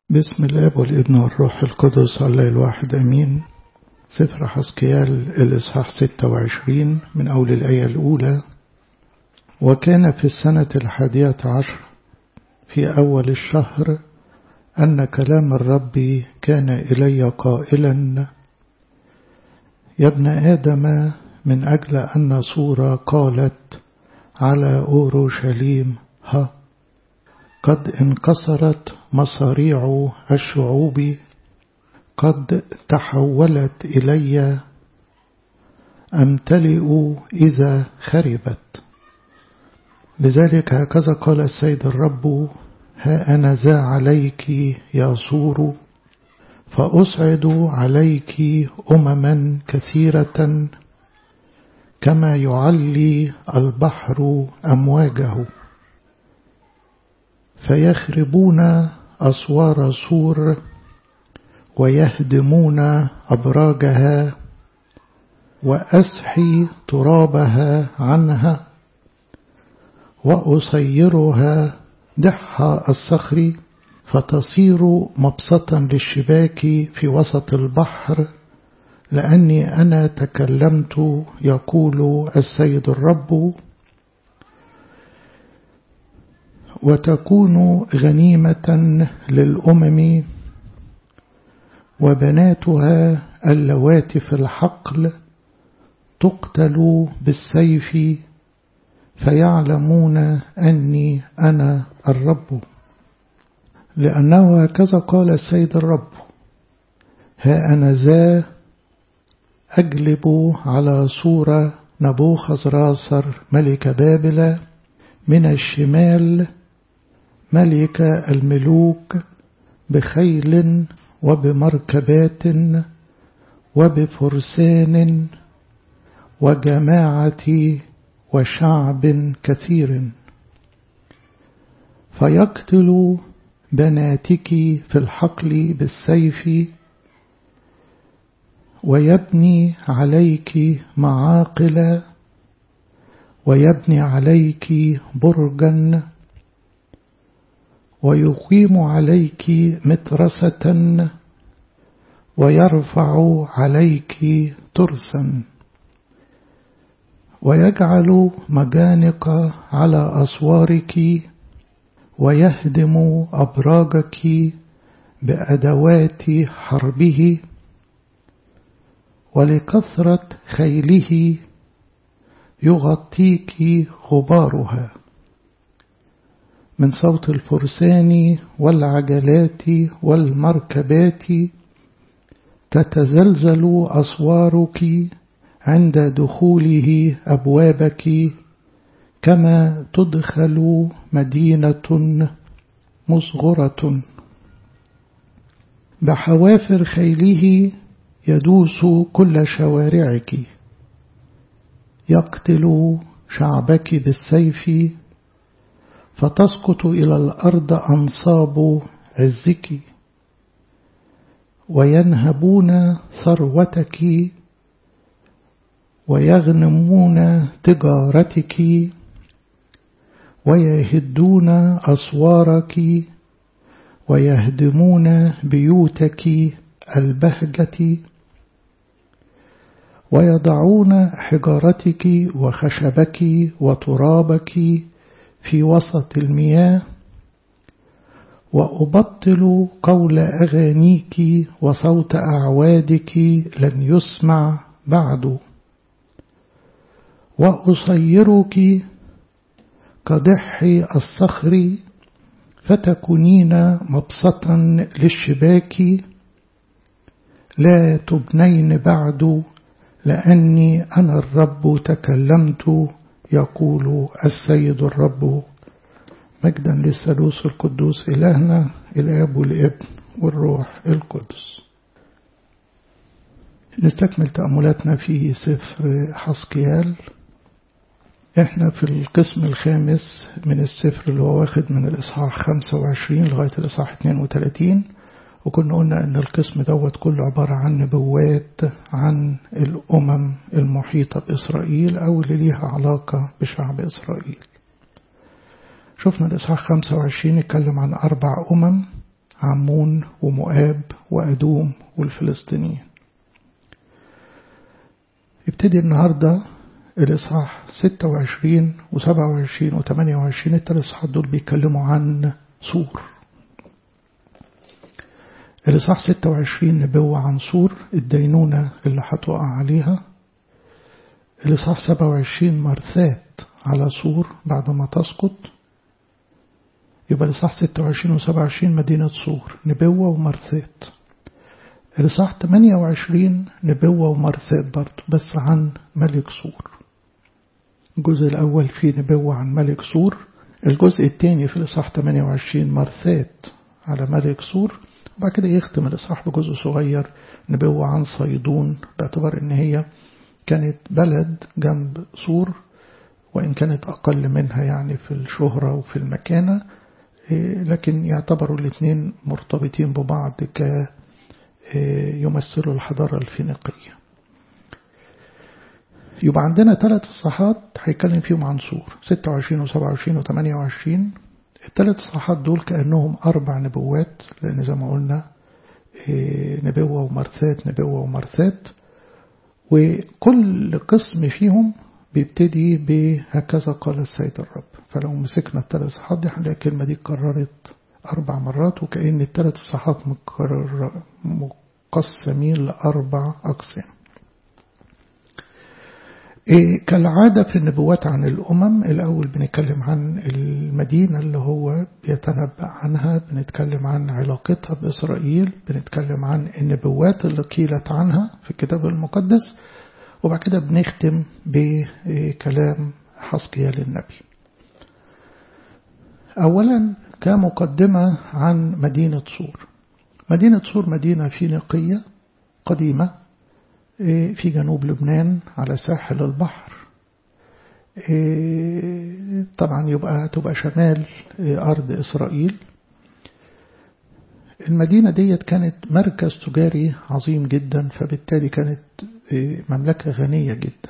بسم الاب والابن والروح القدس الله الواحد امين سفر حسكيال الاصحاح 26 من اول الايه الاولى وكان في السنه الحادية عشر في اول الشهر ان كلام الرب كان الي قائلا يا ابن ادم من اجل ان صوره قالت على اورشليم ها قد انكسرت مصاريع الشعوب قد تحولت إلي أمتلئ إذا خربت لذلك هكذا قال السيد الرب ها أنا ذا عليك يا صور فأصعد عليك أمما كثيرة كما يعلي البحر أمواجه فيخربون أسوار سور ويهدمون أبراجها وأسحي ترابها عنها وأصيرها دحى الصخر فتصير مبسطا للشباك في وسط البحر لأني أنا تكلمت يقول السيد الرب وتكون غنيمة للأمم وبناتها اللواتي في الحقل تقتل بالسيف فيعلمون أني أنا الرب لأنه هكذا قال السيد الرب ها أنا ذا أجلب على صورة نبوخذ راسر ملك بابل من الشمال ملك الملوك بخيل وبمركبات وبفرسان وجماعة وشعب كثير فيقتل بناتك في الحقل بالسيف ويبني عليك معاقل ويبني عليك برجا ويقيم عليك مترسة ويرفع عليك ترسا ويجعل مجانق على أسوارك ويهدم أبراجك بأدوات حربه ولكثرة خيله يغطيك غبارها من صوت الفرسان والعجلات والمركبات تتزلزل أسوارك عند دخوله أبوابك كما تدخل مدينة مصغرة بحوافر خيله يدوس كل شوارعك يقتل شعبك بالسيف فتسقط إلى الأرض أنصاب عزك وينهبون ثروتك ويغنمون تجارتك ويهدون أسوارك ويهدمون بيوتك البهجة ويضعون حجارتك وخشبك وترابك في وسط المياه وأبطل قول أغانيك وصوت أعوادك لن يسمع بعد وأصيرك كضح الصخر فتكونين مبسطا للشباك لا تبنين بعد لأني أنا الرب تكلمت يقول السيد الرب مجدا للثالوث القدوس إلهنا الآب والابن والروح القدس نستكمل تأملاتنا في سفر حسقيال احنا في القسم الخامس من السفر اللي هو واخد من الإصحاح 25 لغاية الإصحاح 32 وكنا قلنا ان القسم دوت كله عبارة عن نبوات عن الأمم المحيطة بإسرائيل أو اللي ليها علاقة بشعب إسرائيل شفنا الإصحاح 25 اتكلم عن أربع أمم عمون ومؤاب وأدوم والفلسطينيين ابتدي النهاردة الإصحاح 26 و27 و28 الثلاث إصحاحات دول بيتكلموا عن سور الإصحاح 26 نبوة عن سور الدينونة اللي هتقع عليها الإصحاح 27 مرثات على سور بعد ما تسقط يبقى الإصحاح 26 و 27 مدينة سور نبوة ومرثات الإصحاح 28 نبوة ومرثات برضه بس عن ملك سور الجزء الأول فيه نبوة عن ملك سور الجزء الثاني في الإصحاح 28 مرثات على ملك سور وبعد كده يختم الإصحاح بجزء صغير نبوة عن صيدون باعتبار إن هي كانت بلد جنب سور وإن كانت أقل منها يعني في الشهرة وفي المكانة لكن يعتبروا الاثنين مرتبطين ببعض ك يمثلوا الحضارة الفينيقية يبقى عندنا ثلاث صحات هيتكلم فيهم عن سور 26 و 27 و 28 الثلاث صحات دول كأنهم أربع نبوات لأن زي ما قلنا نبوة ومرثات نبوة ومرثات وكل قسم فيهم بيبتدي بهكذا قال السيد الرب فلو مسكنا الثلاث صحات دي هنلاقي الكلمة دي اتكررت أربع مرات وكأن الثلاث صحات مقسمين لأربع أقسام إيه كالعادة في النبوات عن الأمم الأول بنتكلم عن المدينة اللي هو بيتنبأ عنها بنتكلم عن علاقتها بإسرائيل بنتكلم عن النبوات اللي قيلت عنها في الكتاب المقدس وبعد كده بنختم بكلام حسقيال النبي أولا كمقدمة عن مدينة صور مدينة صور مدينة فينيقية قديمة في جنوب لبنان على ساحل البحر طبعا يبقى تبقى شمال أرض إسرائيل المدينة ديت كانت مركز تجاري عظيم جدا فبالتالي كانت مملكة غنية جدا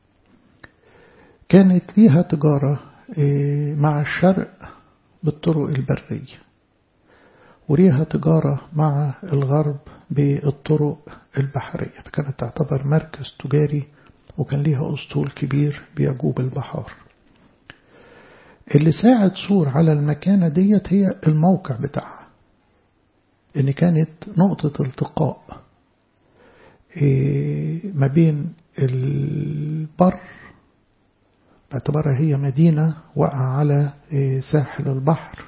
كانت ليها تجارة مع الشرق بالطرق البرية وليها تجارة مع الغرب بالطرق البحرية فكانت تعتبر مركز تجاري وكان ليها أسطول كبير بيجوب البحار اللي ساعد سور على المكانة ديت هي الموقع بتاعها إن كانت نقطة التقاء ما بين البر باعتبارها هي مدينة وقع على ساحل البحر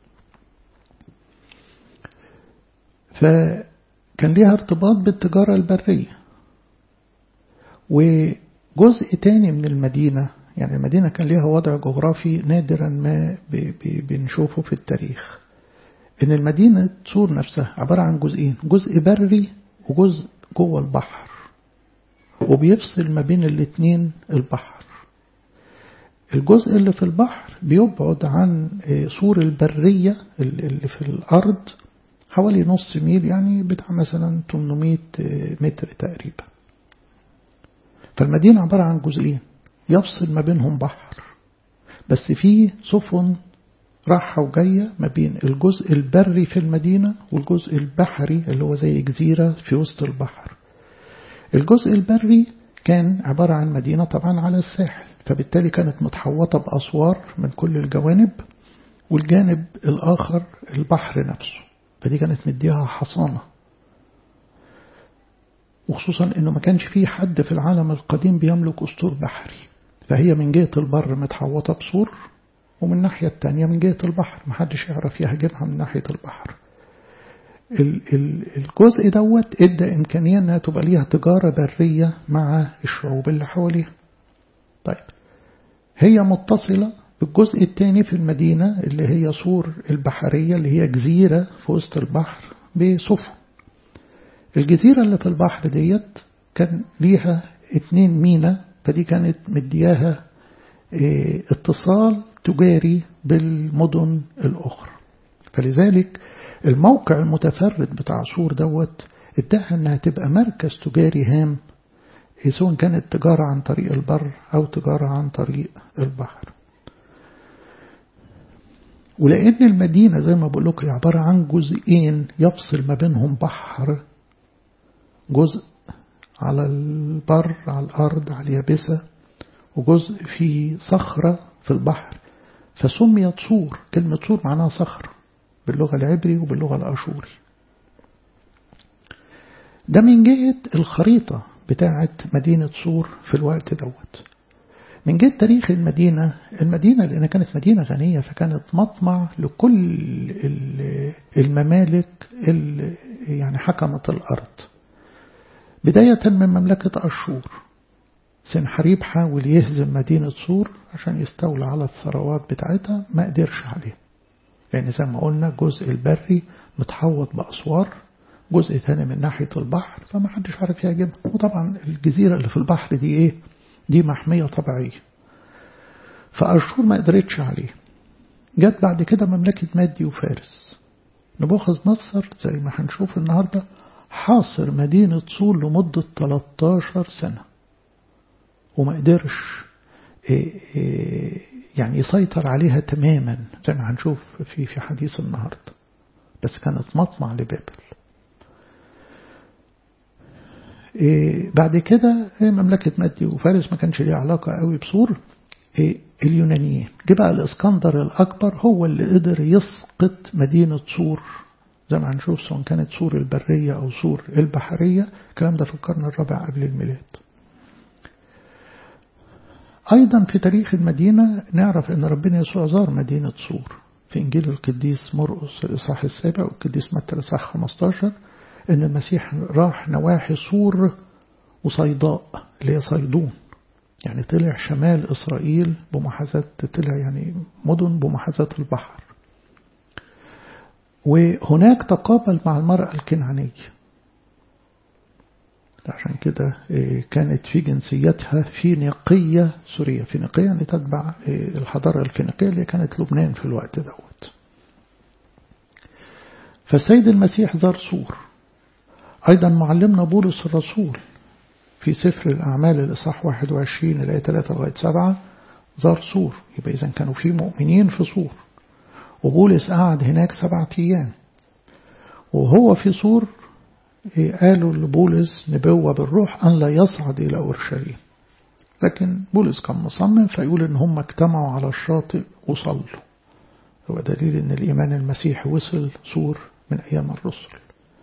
فكان ليها ارتباط بالتجارة البرية وجزء تاني من المدينة يعني المدينة كان ليها وضع جغرافي نادرا ما بنشوفه في التاريخ إن المدينة سور نفسها عبارة عن جزئين جزء بري وجزء جوه البحر وبيفصل ما بين الاتنين البحر الجزء اللي في البحر بيبعد عن سور البرية اللي في الأرض حوالي نص ميل يعني بتاع مثلا 800 متر تقريبا فالمدينة عبارة عن جزئين يفصل ما بينهم بحر بس فيه سفن راحة وجاية ما بين الجزء البري في المدينة والجزء البحري اللي هو زي جزيرة في وسط البحر الجزء البري كان عبارة عن مدينة طبعا على الساحل فبالتالي كانت متحوطة بأسوار من كل الجوانب والجانب الآخر البحر نفسه فدي كانت مديها حصانة وخصوصا انه ما كانش فيه حد في العالم القديم بيملك اسطول بحري فهي من جهة البر متحوطة بسور ومن الناحية التانية من جهة البحر محدش يعرف يهاجمها من ناحية البحر الجزء دوت ادى إمكانية أنها تبقى ليها تجارة برية مع الشعوب اللي حواليها طيب هي متصلة بالجزء الثاني في المدينة اللي هي سور البحرية اللي هي جزيرة في وسط البحر بسفن الجزيرة اللي في البحر ديت كان ليها اتنين مينا فدي كانت مدياها اه اتصال تجاري بالمدن الأخرى فلذلك الموقع المتفرد بتاع سور دوت اداها انها تبقى مركز تجاري هام سواء كانت تجارة عن طريق البر أو تجارة عن طريق البحر ولأن المدينة زي ما بقول لكم عبارة عن جزئين يفصل ما بينهم بحر جزء على البر على الأرض على اليابسة وجزء في صخرة في البحر فسميت صور كلمة صور معناها صخر باللغة العبري وباللغة الأشوري ده من جهة الخريطة بتاعة مدينة صور في الوقت دوت من جهة تاريخ المدينة المدينة لأنها كانت مدينة غنية فكانت مطمع لكل الممالك اللي يعني حكمت الأرض بداية من مملكة أشور سنحريب حاول يهزم مدينة صور عشان يستولى على الثروات بتاعتها ما قدرش عليه لأن زي ما قلنا الجزء البري متحوط بأسوار جزء تاني من ناحية البحر فما حدش عارف يهاجمها وطبعا الجزيرة اللي في البحر دي ايه دي محمية طبيعية فأشور ما قدرتش عليه جت بعد كده مملكة مادي وفارس نبوخذ نصر زي ما هنشوف النهاردة حاصر مدينة صور لمدة 13 سنة وما قدرش إيه إيه يعني يسيطر عليها تماما زي ما هنشوف في في حديث النهاردة بس كانت مطمع لبابل إيه بعد كده مملكة مادي وفارس ما كانش ليها علاقة قوي بصور إيه اليونانيين جه بقى الإسكندر الأكبر هو اللي قدر يسقط مدينة صور زي ما هنشوف سواء كانت صور البرية أو صور البحرية الكلام ده في القرن الرابع قبل الميلاد أيضا في تاريخ المدينة نعرف أن ربنا يسوع زار مدينة صور في إنجيل القديس مرقس الإصحاح السابع والقديس متى الإصحاح 15 أن المسيح راح نواحي صور وصيداء اللي هي صيدون يعني طلع شمال إسرائيل بمحاذاة طلع يعني مدن بمحاذاة البحر وهناك تقابل مع المرأة الكنعانية عشان كده كانت في جنسيتها فينيقية سورية فينيقية يعني تتبع الحضارة الفينيقية اللي كانت لبنان في الوقت دوت فالسيد المسيح زار صور أيضا معلمنا بولس الرسول في سفر الأعمال الإصحاح 21 الآية 3 لغاية 7 زار صور يبقى إذا كانوا في مؤمنين في صور وبولس قعد هناك سبعة أيام وهو في صور قالوا لبولس نبوة بالروح أن لا يصعد إلى أورشليم لكن بولس كان مصمم فيقول إن هم اجتمعوا على الشاطئ وصلوا هو دليل إن الإيمان المسيحي وصل صور من أيام الرسل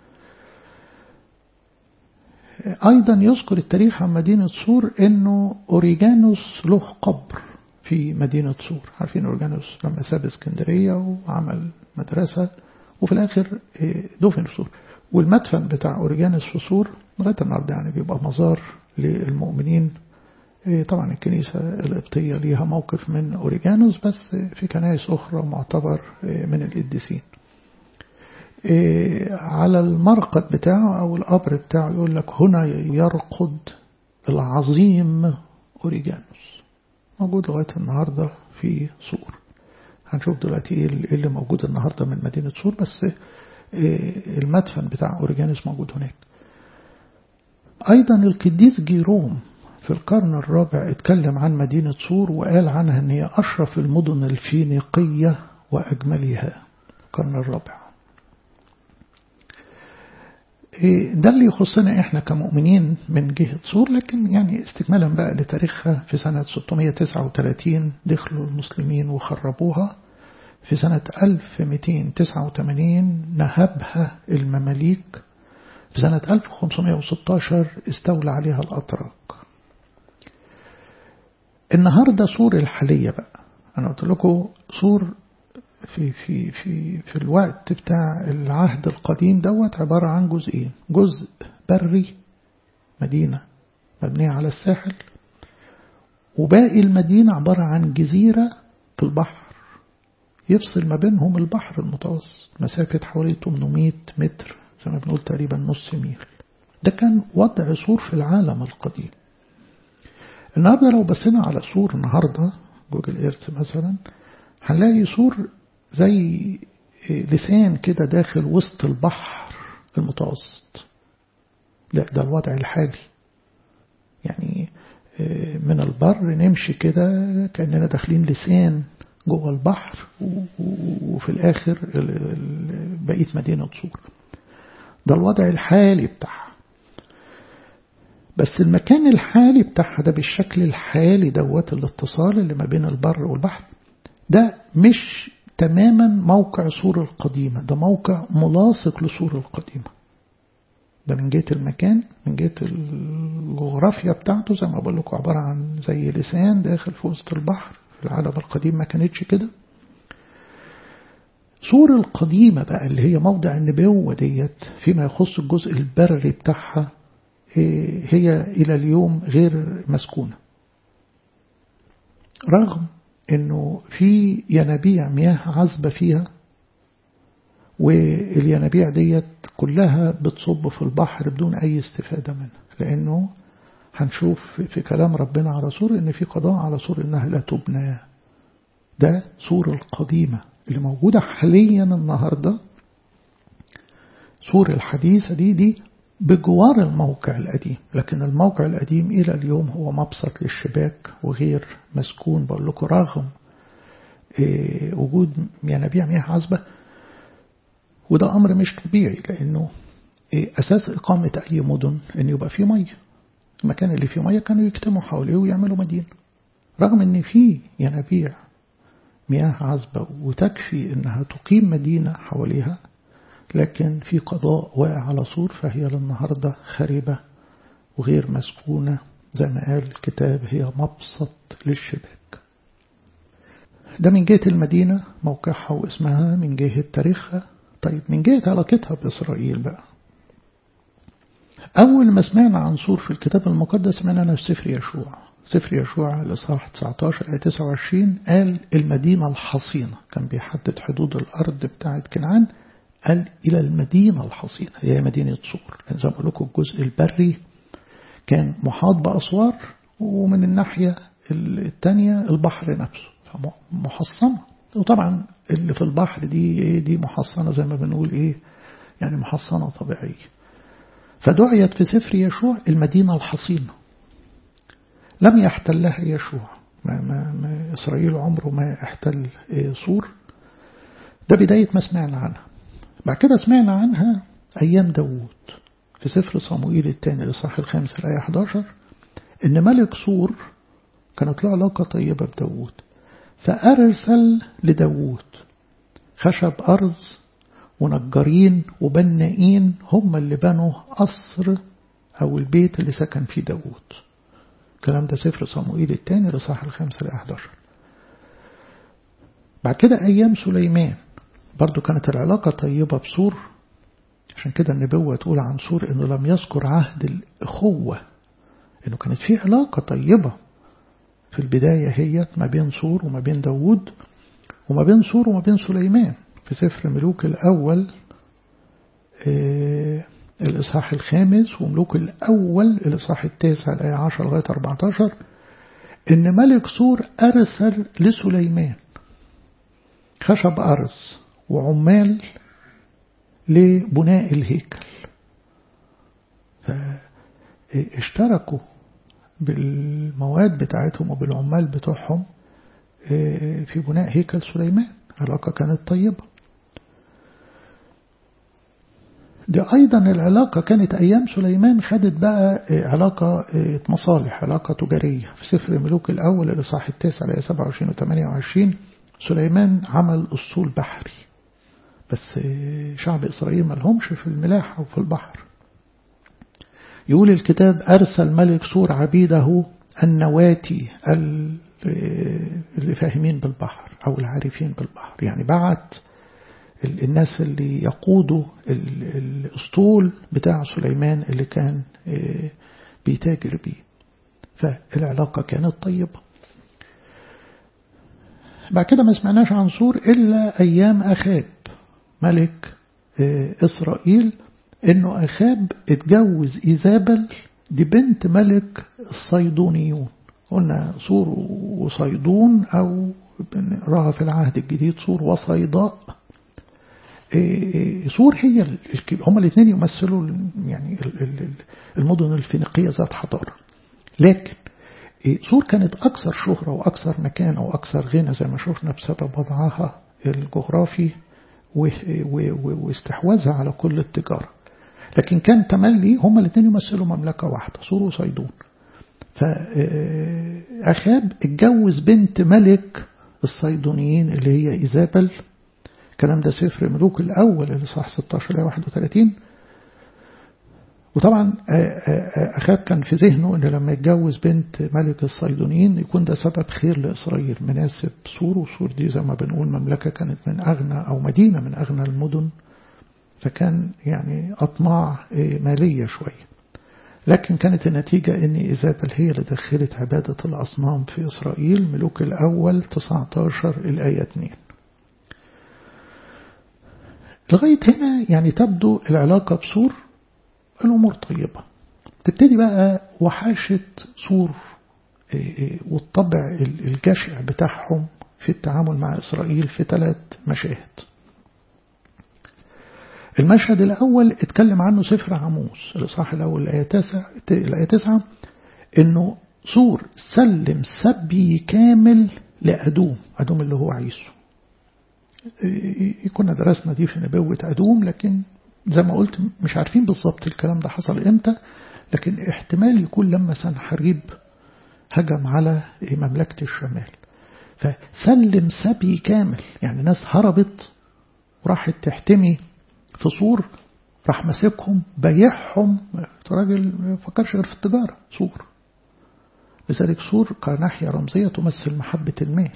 أيضا يذكر التاريخ عن مدينة صور إنه أوريجانوس له قبر في مدينة صور عارفين أوريجانوس لما ساب اسكندرية وعمل مدرسة وفي الآخر دفن في صور والمدفن بتاع أوريجانوس في صور لغاية النهاردة يعني بيبقى مزار للمؤمنين طبعا الكنيسة القبطية ليها موقف من أوريجانوس بس في كنائس أخرى معتبر من القديسين على المرقد بتاعه أو القبر بتاعه يقول لك هنا يرقد العظيم أوريجانوس موجود لغاية النهاردة في صور هنشوف دلوقتي ايه اللي موجود النهاردة من مدينة صور بس المدفن بتاع أوريجانوس موجود هناك أيضا القديس جيروم في القرن الرابع اتكلم عن مدينة صور وقال عنها أن هي أشرف المدن الفينيقية وأجملها القرن الرابع ده اللي يخصنا احنا كمؤمنين من جهة صور لكن يعني استكمالا بقى لتاريخها في سنة 639 دخلوا المسلمين وخربوها في سنة 1289 نهبها المماليك في سنة 1516 استولى عليها الأتراك النهاردة صور الحالية بقى أنا قلت لكم صور في في في في الوقت بتاع العهد القديم دوت عبارة عن جزئين جزء بري مدينة مبنية على الساحل وباقي المدينة عبارة عن جزيرة في البحر يفصل ما بينهم البحر المتوسط مسافة حوالي 800 متر زي ما بنقول تقريبا نص ميل ده كان وضع سور في العالم القديم النهاردة لو بصينا على سور النهاردة جوجل ايرث مثلا هنلاقي سور زي لسان كده داخل وسط البحر المتوسط لا ده الوضع الحالي يعني من البر نمشي كده كأننا داخلين لسان جوه البحر وفي الآخر بقيت مدينة صور ده الوضع الحالي بتاعها بس المكان الحالي بتاعها ده بالشكل الحالي دوت الاتصال اللي ما بين البر والبحر ده مش تماما موقع سور القديمة ده موقع ملاصق لسور القديمة ده من جهة المكان من جهة الجغرافيا بتاعته زي ما بقول لكم عبارة عن زي لسان داخل في وسط البحر في العالم القديم ما كانتش كده سور القديمة بقى اللي هي موضع النبوة ديت فيما يخص الجزء البري بتاعها هي إلى اليوم غير مسكونة رغم أنه في ينابيع مياه عذبة فيها والينابيع ديت كلها بتصب في البحر بدون أي استفادة منها لأنه هنشوف في كلام ربنا على سور إن في قضاء على سور إنها لا تبنى ده سور القديمة اللي موجودة حاليا النهاردة سور الحديثة دي دي بجوار الموقع القديم لكن الموقع القديم إلى اليوم هو مبسط للشباك وغير مسكون بقول لكم رغم إيه وجود ينابيع مياه عذبة وده أمر مش طبيعي لأنه إيه أساس إقامة أي مدن أن يبقى فيه مية المكان اللي فيه مية كانوا يجتمعوا حواليه ويعملوا مدينة رغم أن فيه ينابيع مياه عذبة وتكفي أنها تقيم مدينة حواليها لكن في قضاء واقع على سور فهي للنهاردة خربة وغير مسكونة زي ما قال الكتاب هي مبسط للشباك ده من جهة المدينة موقعها واسمها من جهة تاريخها طيب من جهة علاقتها بإسرائيل بقى أول ما سمعنا عن سور في الكتاب المقدس سمعنا في سفر يشوع سفر يشوع الإصحاح 19 آية 29 قال المدينة الحصينة كان بيحدد حدود الأرض بتاعت كنعان قال إلى المدينة الحصينة هي مدينة صور زي ما بقول لكم الجزء البري كان محاط بأسوار ومن الناحية الثانية البحر نفسه فمحصنة وطبعا اللي في البحر دي ايه دي محصنة زي ما بنقول ايه يعني محصنة طبيعية فدعيت في سفر يشوع المدينة الحصينة لم يحتلها يشوع ما ما ما إسرائيل عمره ما احتل إيه صور ده بداية ما سمعنا عنها بعد كده سمعنا عنها أيام داوود في سفر صموئيل الثاني الإصحاح الخامس الآية 11 إن ملك صور كانت له علاقة طيبة بداوود فأرسل لداوود خشب أرز ونجارين وبنائين هم اللي بنوا قصر أو البيت اللي سكن فيه داوود الكلام ده سفر صموئيل الثاني الإصحاح الخامس الآية 11 بعد كده أيام سليمان برضو كانت العلاقة طيبة بسور عشان كده النبوة تقول عن سور انه لم يذكر عهد الأخوة انه كانت في علاقة طيبة في البداية هي ما بين سور وما بين داود وما بين سور وما بين سليمان في سفر ملوك الأول آه الإصحاح الخامس وملوك الأول الإصحاح التاسع الآية 10 لغاية 14 إن ملك سور أرسل لسليمان خشب أرز وعمال لبناء الهيكل فاشتركوا بالمواد بتاعتهم وبالعمال بتوعهم في بناء هيكل سليمان علاقة كانت طيبة دي أيضا العلاقة كانت أيام سليمان خدت بقى علاقة مصالح علاقة تجارية في سفر ملوك الأول الإصحاح التاسع لآية 27 و 28 سليمان عمل أسطول بحري بس شعب إسرائيل ما لهمش في الملاحة وفي البحر يقول الكتاب أرسل ملك سور عبيده النواتي اللي فاهمين بالبحر أو العارفين بالبحر يعني بعت الناس اللي يقودوا الأسطول بتاع سليمان اللي كان بيتاجر بيه فالعلاقة كانت طيبة بعد كده ما سمعناش عن سور إلا أيام أخاب ملك إسرائيل إنه أخاب اتجوز إيزابل دي بنت ملك الصيدونيون قلنا سور وصيدون أو نقراها في العهد الجديد سور وصيداء سور هي هما الاثنين يمثلوا يعني المدن الفينيقية ذات حضارة لكن سور كانت أكثر شهرة وأكثر مكانة وأكثر غنى زي ما شفنا بسبب وضعها الجغرافي واستحواذها على كل التجارة لكن كان تملي هما الاثنين يمثلوا مملكة واحدة سور وصيدون فأخاب اتجوز بنت ملك الصيدونيين اللي هي إيزابل الكلام ده سفر ملوك الأول اللي صح 16 ل 31 وطبعا أخاب كان في ذهنه أن لما يتجوز بنت ملك الصيدونيين يكون ده سبب خير لإسرائيل مناسب سور وسور دي زي ما بنقول مملكة كانت من أغنى أو مدينة من أغنى المدن فكان يعني أطماع مالية شوية لكن كانت النتيجة أن إيزابل هي اللي دخلت عبادة الأصنام في إسرائيل ملوك الأول 19 الآية 2 لغاية هنا يعني تبدو العلاقة بسور الأمور طيبة تبتدي بقى وحاشة سور والطبع الجشع بتاعهم في التعامل مع إسرائيل في ثلاث مشاهد المشهد الأول اتكلم عنه سفر عموس الإصحاح الأول الآية تسعة الآية تسعة إنه سور سلم سبي كامل لأدوم أدوم اللي هو عيسو كنا درسنا دي في نبوة أدوم لكن زي ما قلت مش عارفين بالظبط الكلام ده حصل إمتى لكن احتمال يكون لما سنحريب هجم على مملكة الشمال فسلم سبي كامل يعني ناس هربت وراحت تحتمي في سور راح ماسكهم بايعهم راجل ما فكرش غير في التجارة سور لذلك سور كناحية رمزية تمثل محبة المال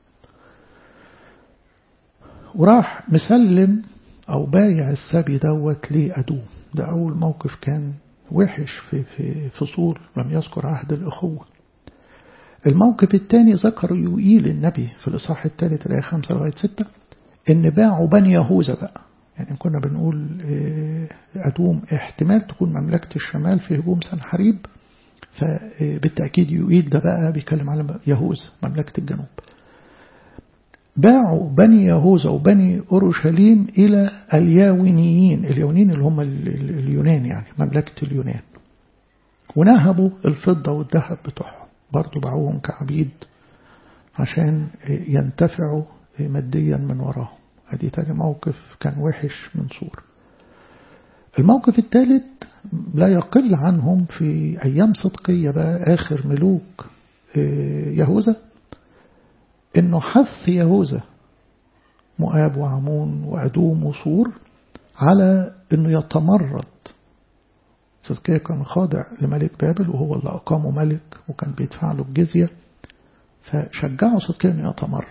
وراح مسلم أو بايع السبي دوت لأدوم ده أول موقف كان وحش في, في, في سور لم يذكر عهد الأخوة الموقف الثاني ذكر يوئيل النبي في الإصحاح الثالث الآية 5 لغاية 6 إن باعوا بني يهوذا بقى يعني كنا بنقول أدوم احتمال تكون مملكة الشمال في هجوم سنحريب فبالتأكيد يوئيل ده بقى بيتكلم على يهوذا مملكة الجنوب باعوا بني يهوذا وبني أورشليم إلى الياونيين الياونيين اللي هم اليونان يعني مملكة اليونان ونهبوا الفضة والذهب بتوعهم برضو باعوهم كعبيد عشان ينتفعوا ماديا من وراهم ادي تاني موقف كان وحش من سور الموقف الثالث لا يقل عنهم في أيام صدقية بقى آخر ملوك يهوذا إنه حث يهوذا مؤاب وعمون وأدوم وصور على إنه يتمرد صدقية كان خاضع لملك بابل وهو اللي أقامه ملك وكان بيدفع له الجزية فشجعوا صدقية إنه يتمرد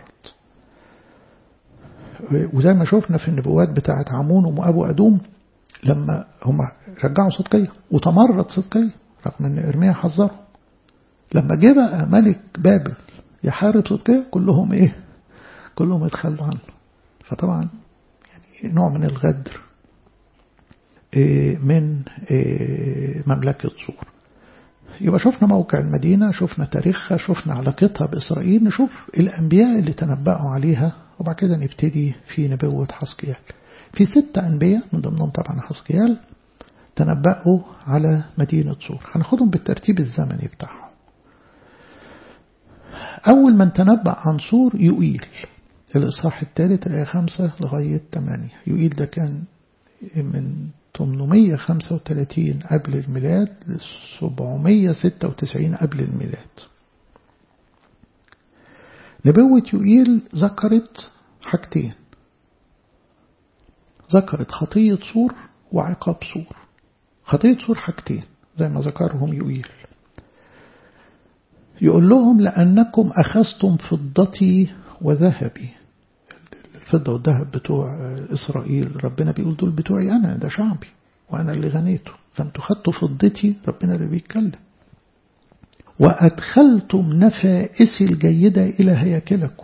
وزي ما شفنا في النبوات بتاعت عمون ومؤاب وأدوم لما هم شجعوا صدقية وتمرد صدقية رغم ان إرميا حذرهم لما جه بقى ملك بابل يحارب صدقية كلهم ايه كلهم اتخلوا عنه فطبعا يعني نوع من الغدر إيه من إيه مملكة صور يبقى شفنا موقع المدينة شفنا تاريخها شفنا علاقتها بإسرائيل نشوف الأنبياء اللي تنبأوا عليها وبعد كده نبتدي في نبوة حسقيال في ستة أنبياء من ضمنهم طبعا حسقيال تنبأوا على مدينة صور هناخدهم بالترتيب الزمني بتاعهم أول من تنبأ عن صور يؤيل الإصحاح الثالث الآية خمسة لغاية ثمانية يؤيل ده كان من 835 قبل الميلاد ل 796 قبل الميلاد نبوة يوئيل ذكرت حاجتين ذكرت خطية صور وعقاب صور خطية صور حاجتين زي ما ذكرهم يوئيل يقول لهم لأنكم أخذتم فضتي وذهبي الفضة والذهب بتوع إسرائيل ربنا بيقول دول بتوعي أنا ده شعبي وأنا اللي غنيته فأنتوا خدتوا فضتي ربنا اللي بيتكلم وأدخلتم نفائسي الجيدة إلى هياكلكم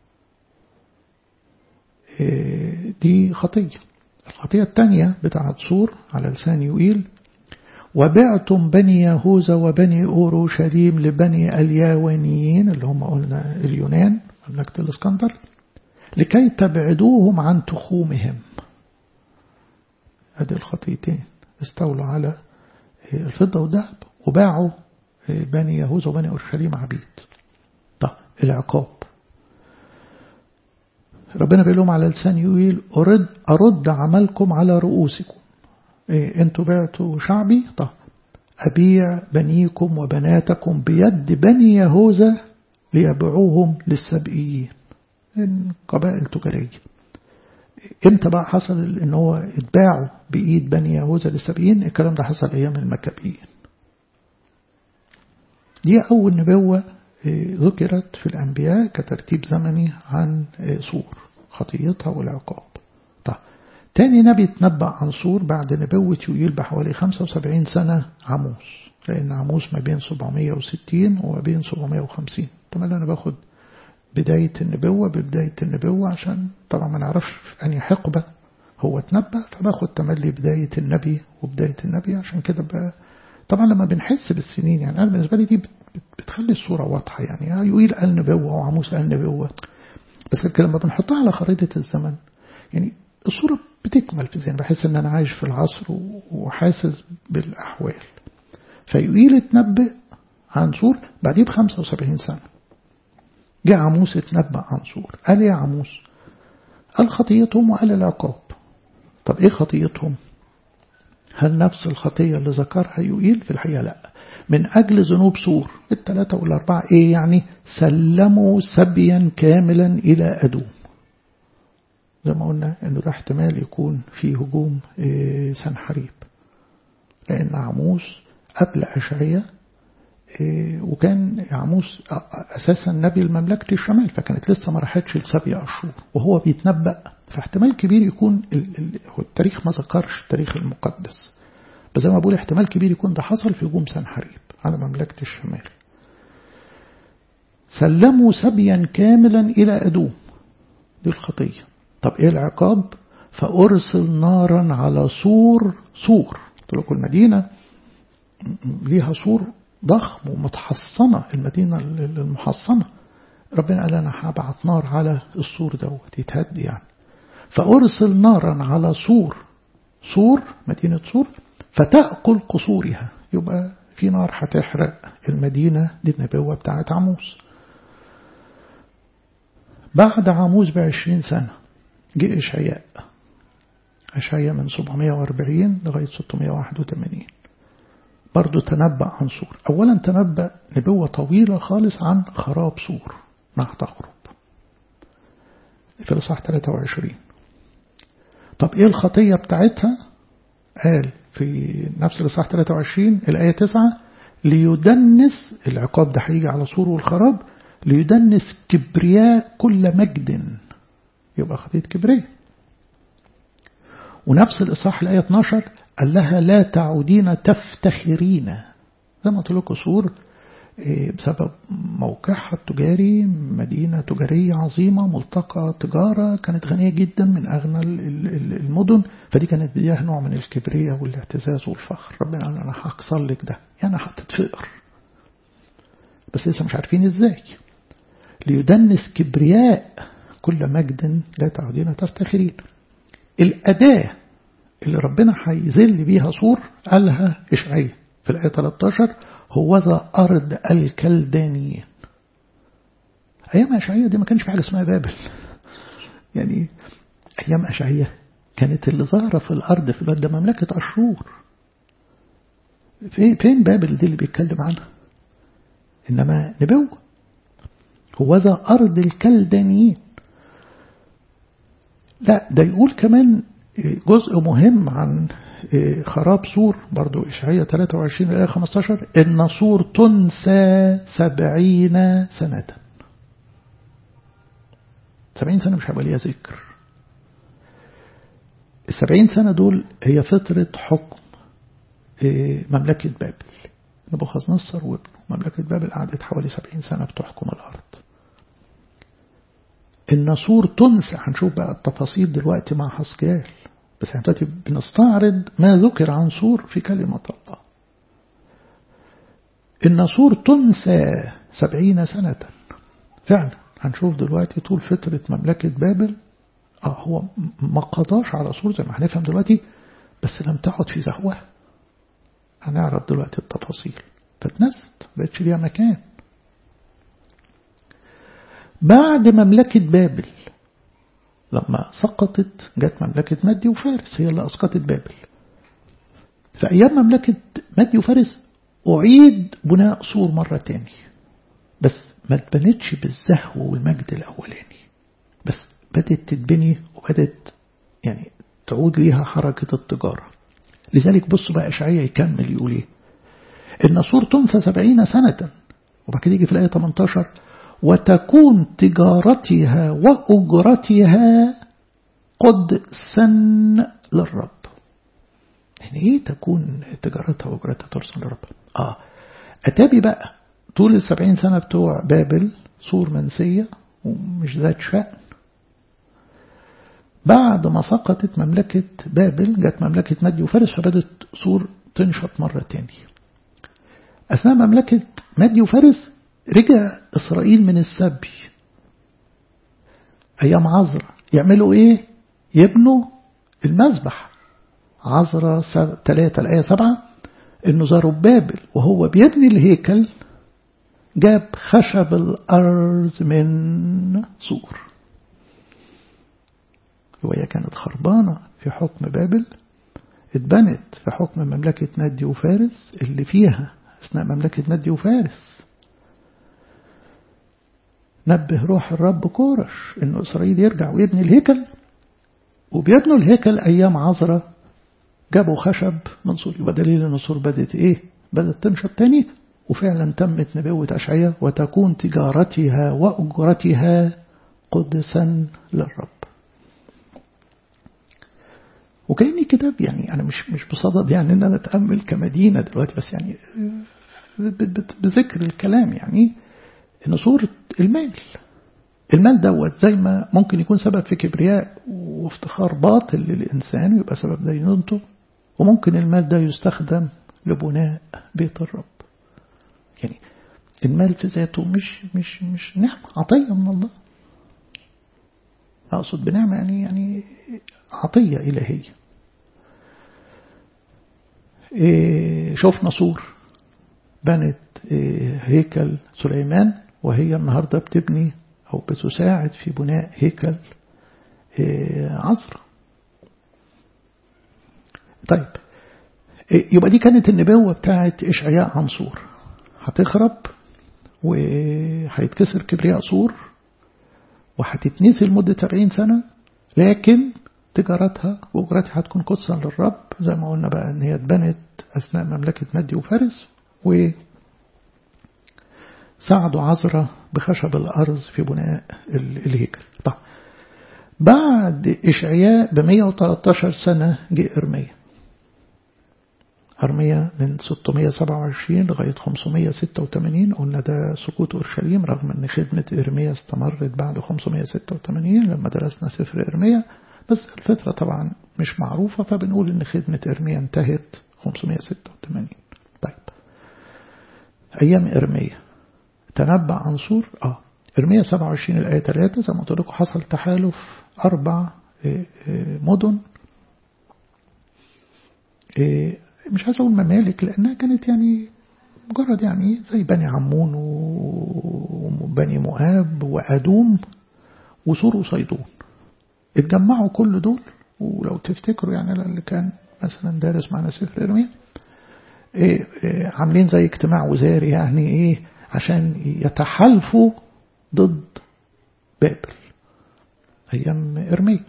دي خطية الخطية الثانية بتاعت سور على لسان يوئيل وبعتم بني يهوذا وبني أوروشليم لبني الياوانيين اللي هم قلنا اليونان مملكة الإسكندر لكي تبعدوهم عن تخومهم هذه الخطيتين استولوا على الفضة والذهب وباعوا بني يهوذا وبني أورشليم عبيد طب العقاب ربنا بيقول لهم على لسان يويل أرد أرد عملكم على رؤوسكم إيه انتوا بعتوا شعبي طب أبيع بنيكم وبناتكم بيد بني يهوذا ليبيعوهم للسبئيين قبائل تجارية امتى بقى حصل ان هو اتباعوا بإيد بني يهوذا للسبئيين الكلام ده حصل أيام المكابيين دي أول نبوة ذكرت في الأنبياء كترتيب زمني عن سور خطيتها والعقاب طيب تاني نبي تنبأ عن سور بعد نبوة يويل بحوالي 75 سنة عموس لأن عموس ما بين 760 وما بين 750 طبعا أنا باخد بداية النبوة ببداية النبوة عشان طبعا ما نعرفش في أنهي حقبة هو تنبأ فباخد تملي بداية النبي وبداية النبي عشان كده بقى طبعا لما بنحس بالسنين يعني أنا بالنسبة لي دي بتخلي الصورة واضحة يعني يويل قال نبوة وعموس قال نبوة بس لما بنحطها على خريطة الزمن يعني الصورة بتكمل في ذهني بحس ان انا عايش في العصر وحاسس بالاحوال فيويل اتنبأ عن سور بعديه ب 75 سنة جاء عموس اتنبأ عن سور قال يا عموس قال خطيتهم وقال العقاب طب ايه خطيتهم هل نفس الخطية اللي ذكرها يوئيل في الحقيقة لا من أجل ذنوب سور الثلاثة والأربعة إيه يعني سلموا سبيا كاملا إلى أدوم زي ما قلنا أنه ده احتمال يكون في هجوم إيه سنحريب لأن عموس قبل أشعية إيه وكان عموس أساسا نبي المملكة الشمال فكانت لسه ما راحتش لسبي أشهر وهو بيتنبأ فاحتمال كبير يكون هو التاريخ ما ذكرش التاريخ المقدس بس زي ما بقول احتمال كبير يكون ده حصل في هجوم سنحريب على مملكة الشمال سلموا سبيا كاملا إلى أدوم دي الخطية طب إيه العقاب فأرسل نارا على سور سور قلت لكم المدينة ليها سور ضخم ومتحصنة المدينة المحصنة ربنا قال أنا هبعت نار على السور دوت يتهد يعني فأرسل نارا على سور سور مدينة سور فتأكل قصورها يبقى في نار هتحرق المدينة دي النبوة بتاعت عموس بعد عموس بعشرين سنة جه إشعياء إشعياء من 740 لغاية 681 برضو تنبأ عن سور أولا تنبأ نبوة طويلة خالص عن خراب سور ما هتخرب في الإصحاح 23 طب إيه الخطية بتاعتها قال في نفس الإصحاح 23 الآية 9 ليدنس العقاب ده هيجي على سور والخراب ليدنس كبرياء كل مجد يبقى خطية كبرياء ونفس الإصحاح الآية 12 قال لها لا تعودين تفتخرين زي ما قلت لكم سور بسبب موقعها التجاري مدينة تجارية عظيمة ملتقى تجارة كانت غنية جدا من أغنى المدن فدي كانت بديها نوع من الكبرياء والاعتزاز والفخر ربنا قال أنا هكسر لك ده يعني هتتفقر بس لسه مش عارفين ازاي ليدنس كبرياء كل مجد لا تعودين تفتخرين الأداة اللي ربنا هيذل بيها صور قالها إشعياء في الآية 13 هو ذا أرض الكلدانيين أيام أشعية دي ما كانش في حاجة اسمها بابل يعني أيام أشعية كانت اللي ظاهرة في الأرض في البلد مملكة أشور فين بابل دي اللي بيتكلم عنها إنما نبوة هو ذا أرض الكلدانيين لا ده يقول كمان جزء مهم عن خراب سور برضو إشعية 23 الآية 15 إن سور تنسى سبعين سنة سبعين سنة مش هيبقى ليها ذكر السبعين سنة دول هي فترة حكم مملكة بابل نبوخذ نصر وابنه مملكة بابل قعدت حوالي سبعين سنة بتحكم الأرض النسور تنسى هنشوف بقى التفاصيل دلوقتي مع حسكيال بس احنا دلوقتي بنستعرض ما ذكر عن سور في كلمة الله النسور تنسى سبعين سنة فعلا هنشوف دلوقتي طول فترة مملكة بابل اه هو ما قضاش على سور زي ما هنفهم دلوقتي بس لم تعد في زهوة هنعرض دلوقتي التفاصيل فاتنست بقتش ليها مكان بعد مملكة بابل لما سقطت جت مملكة مادي وفارس هي اللي أسقطت بابل في أيام مملكة مادي وفارس أعيد بناء سور مرة تاني بس ما اتبنتش بالزهو والمجد الأولاني بس بدأت تتبني وبدأت يعني تعود ليها حركة التجارة لذلك بصوا بقى إشعية يكمل يقول إيه إن سور تنسى سبعين سنة وبعد كده يجي في الآية 18 وتكون تجارتها وأجرتها قدسا للرب يعني ايه تكون تجارتها وأجرتها ترسل للرب اه أتابي بقى طول السبعين سنة بتوع بابل سور منسية ومش ذات شأن بعد ما سقطت مملكة بابل جت مملكة مادي وفارس فبدت سور تنشط مرة تاني أثناء مملكة مادي وفارس رجع إسرائيل من السبي أيام عزرا يعملوا إيه يبنوا المذبح عزرا ثلاثة الآية سبعة إنه زربابل وهو بيبني الهيكل جاب خشب الأرض من سور وهي كانت خربانة في حكم بابل اتبنت في حكم مملكة مادي وفارس اللي فيها أثناء مملكة مادي وفارس نبه روح الرب كورش إنه إسرائيل يرجع ويبني الهيكل وبيبنوا الهيكل أيام عزرة جابوا خشب من سور يبقى دليل إن سور بدت إيه؟ بدت تنشط تاني وفعلا تمت نبوة أشعية وتكون تجارتها وأجرتها قدسا للرب وكأني كتاب يعني أنا مش مش بصدد يعني إن أنا أتأمل كمدينة دلوقتي بس يعني بذكر الكلام يعني إن صورة المال المال دوت زي ما ممكن يكون سبب في كبرياء وافتخار باطل للإنسان ويبقى سبب دينونته وممكن المال ده يستخدم لبناء بيت الرب يعني المال في ذاته مش مش مش نعمة عطية من الله أقصد بنعمة يعني يعني عطية إلهية إيه شفنا صور بنت إيه هيكل سليمان وهي النهاردة بتبني أو بتساعد في بناء هيكل إيه عصر طيب يبقى دي كانت النبوة بتاعت إشعياء عن صور هتخرب وهيتكسر كبرياء صور وهتتنسي لمدة 70 سنة لكن تجارتها وأجرتها هتكون قدسا للرب زي ما قلنا بقى إن هي اتبنت أثناء مملكة مادي وفارس و ساعدوا عزرة بخشب الأرض في بناء الهيكل طيب بعد إشعياء ب 113 سنة جه إرميا أرميا من 627 لغاية 586 قلنا ده سقوط أورشليم رغم أن خدمة إرميا استمرت بعد 586 لما درسنا سفر إرميا بس الفترة طبعا مش معروفة فبنقول أن خدمة إرميا انتهت 586 طيب أيام إرميا تنبأ عن صور آه إرميا 27 الآية 3 زي ما قلت لكم حصل تحالف أربع مدن مش عايز أقول ممالك لأنها كانت يعني مجرد يعني زي بني عمون وبني مؤاب وأدوم وسور وصيدون اتجمعوا كل دول ولو تفتكروا يعني اللي كان مثلا دارس معنا سفر إرميا إيه إيه عاملين زي اجتماع وزاري يعني ايه عشان يتحالفوا ضد بابل أيام إرميا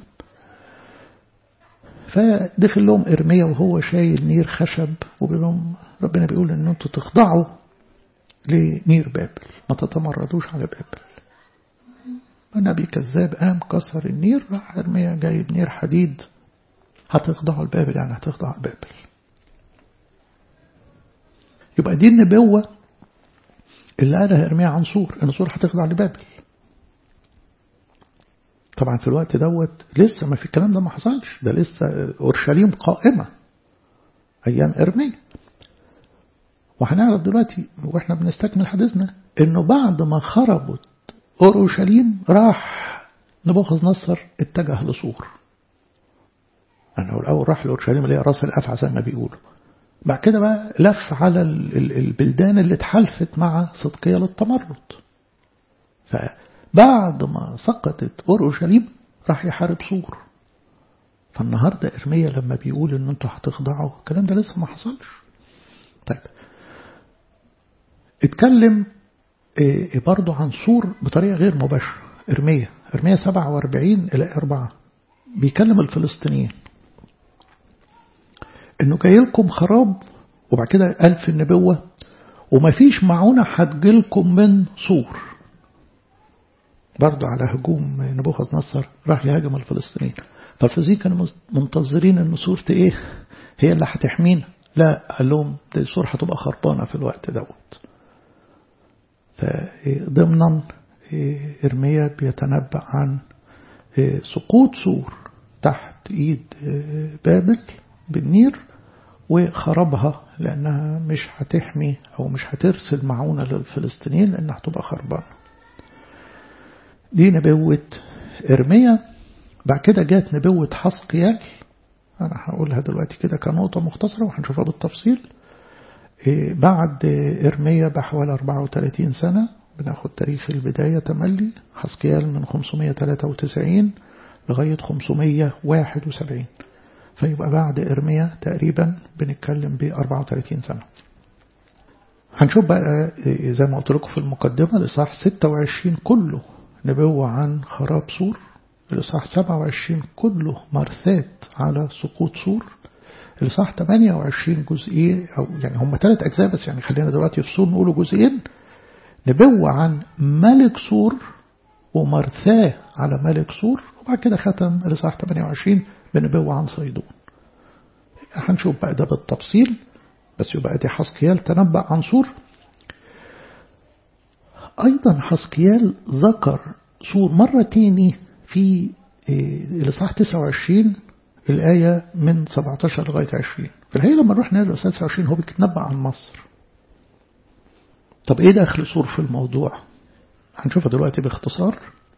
فدخل لهم إرميا وهو شايل نير خشب وبيقول لهم ربنا بيقول إن أنتوا تخضعوا لنير بابل ما تتمردوش على بابل النبي كذاب قام كسر النير راح إرميا جايب نير حديد هتخضعوا لبابل يعني هتخضعوا لبابل يبقى دي النبوة اللي قالها إرميا عن صور إن صور هتخضع لبابل طبعا في الوقت دوت لسه ما في الكلام ده ما حصلش ده لسه أورشليم قائمة أيام إرميا وهنعرف دلوقتي واحنا بنستكمل حديثنا انه بعد ما خربت اورشليم راح نبوخذ نصر اتجه لصور انه الاول راح لاورشليم اللي هي راس الافعى زي ما بيقولوا بعد كده بقى لف على البلدان اللي اتحالفت مع صدقية للتمرد فبعد ما سقطت أورشليم راح يحارب سور فالنهاردة إرميا لما بيقول إن أنتوا هتخضعوا الكلام ده لسه ما حصلش طيب اتكلم برضه عن سور بطريقة غير مباشرة إرميا إرميا 47 إلى 4 بيكلم الفلسطينيين إنه جاي لكم خراب وبعد كده قال في النبوة ومفيش معونة هتجيلكم من سور برضه على هجوم نبوخذ نصر راح يهاجم الفلسطينيين فالفلسطينيين كانوا منتظرين ان سورة ايه هي اللي هتحمينا لا قال لهم دي السور هتبقى خربانة في الوقت دوت فضمنا إرميا بيتنبأ عن سقوط سور تحت إيد بابل بالنير وخربها لأنها مش هتحمي أو مش هترسل معونة للفلسطينيين لأنها هتبقى خربانة دي نبوة إرميا بعد كده جات نبوة حسقيال أنا هقولها دلوقتي كده كنقطة مختصرة وهنشوفها بالتفصيل بعد إرميا بحوالي 34 سنة بناخد تاريخ البداية تملي حسقيال من 593 لغاية 571 فيبقى بعد إرميا تقريبا بنتكلم ب 34 سنة هنشوف بقى زي ما قلت لكم في المقدمة الإصحاح 26 كله نبوة عن خراب سور الإصحاح 27 كله مرثات على سقوط سور الإصحاح 28 جزئين أو يعني هم ثلاث أجزاء بس يعني خلينا دلوقتي في سور نقوله جزئين نبوة عن ملك سور ومرثاه على ملك سور وبعد كده ختم الإصحاح 28 بنبوة عن صيدون هنشوف بقى ده بالتفصيل بس يبقى دي حسقيال تنبأ عن سور أيضا حسقيال ذكر سور مرة تاني في الإصحاح 29 الآية من 17 لغاية 20 في الحقيقة لما نروح نقرأ الإصحاح 29 هو بيتنبأ عن مصر طب إيه دخل سور في الموضوع هنشوفها دلوقتي باختصار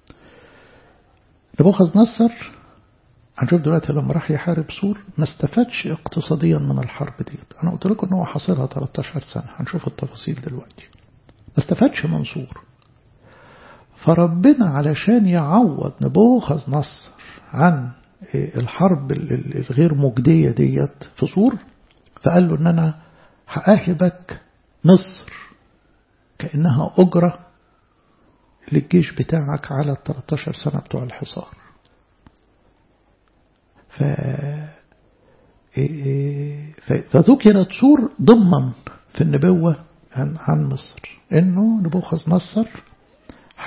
نبوخذ نصر هنشوف دلوقتي لما راح يحارب سور ما استفادش اقتصاديا من الحرب ديت أنا قلت لكم إن هو حاصرها 13 سنة هنشوف التفاصيل دلوقتي ما استفادش من سور فربنا علشان يعوض نبوخذ نصر عن الحرب الغير مجدية ديت في سور فقال له ان انا هأهبك مصر كأنها أجرة للجيش بتاعك على ال 13 سنة بتوع الحصار ف... فذكرت سور ضمن في النبوة عن, عن مصر انه نبوخذ نصر ح...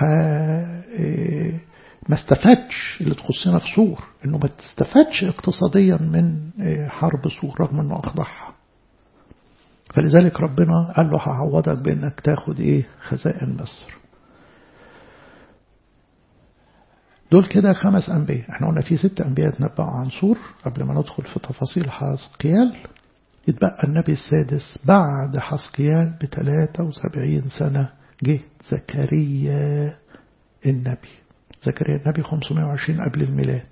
ما استفادش اللي تخصنا في سور انه ما تستفادش اقتصاديا من حرب سور رغم انه اخضعها فلذلك ربنا قال له هعوضك بانك تاخد ايه خزائن مصر دول كده خمس أنبياء احنا قلنا في ست أنبياء تنبأوا عن سور قبل ما ندخل في تفاصيل حسقيال يتبقى النبي السادس بعد حسقيال ب 73 سنة جه زكريا النبي زكريا النبي 520 قبل الميلاد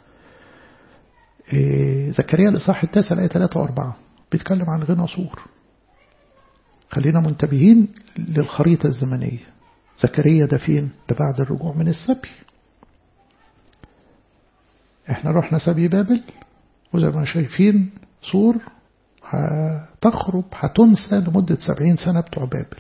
إيه زكريا الإصحاح التاسع الآية 3 و4 بيتكلم عن غنى سور خلينا منتبهين للخريطة الزمنية زكريا ده فين؟ ده بعد الرجوع من السبي احنا رحنا سبي بابل وزي ما شايفين سور هتخرب هتنسى لمدة سبعين سنة بتوع بابل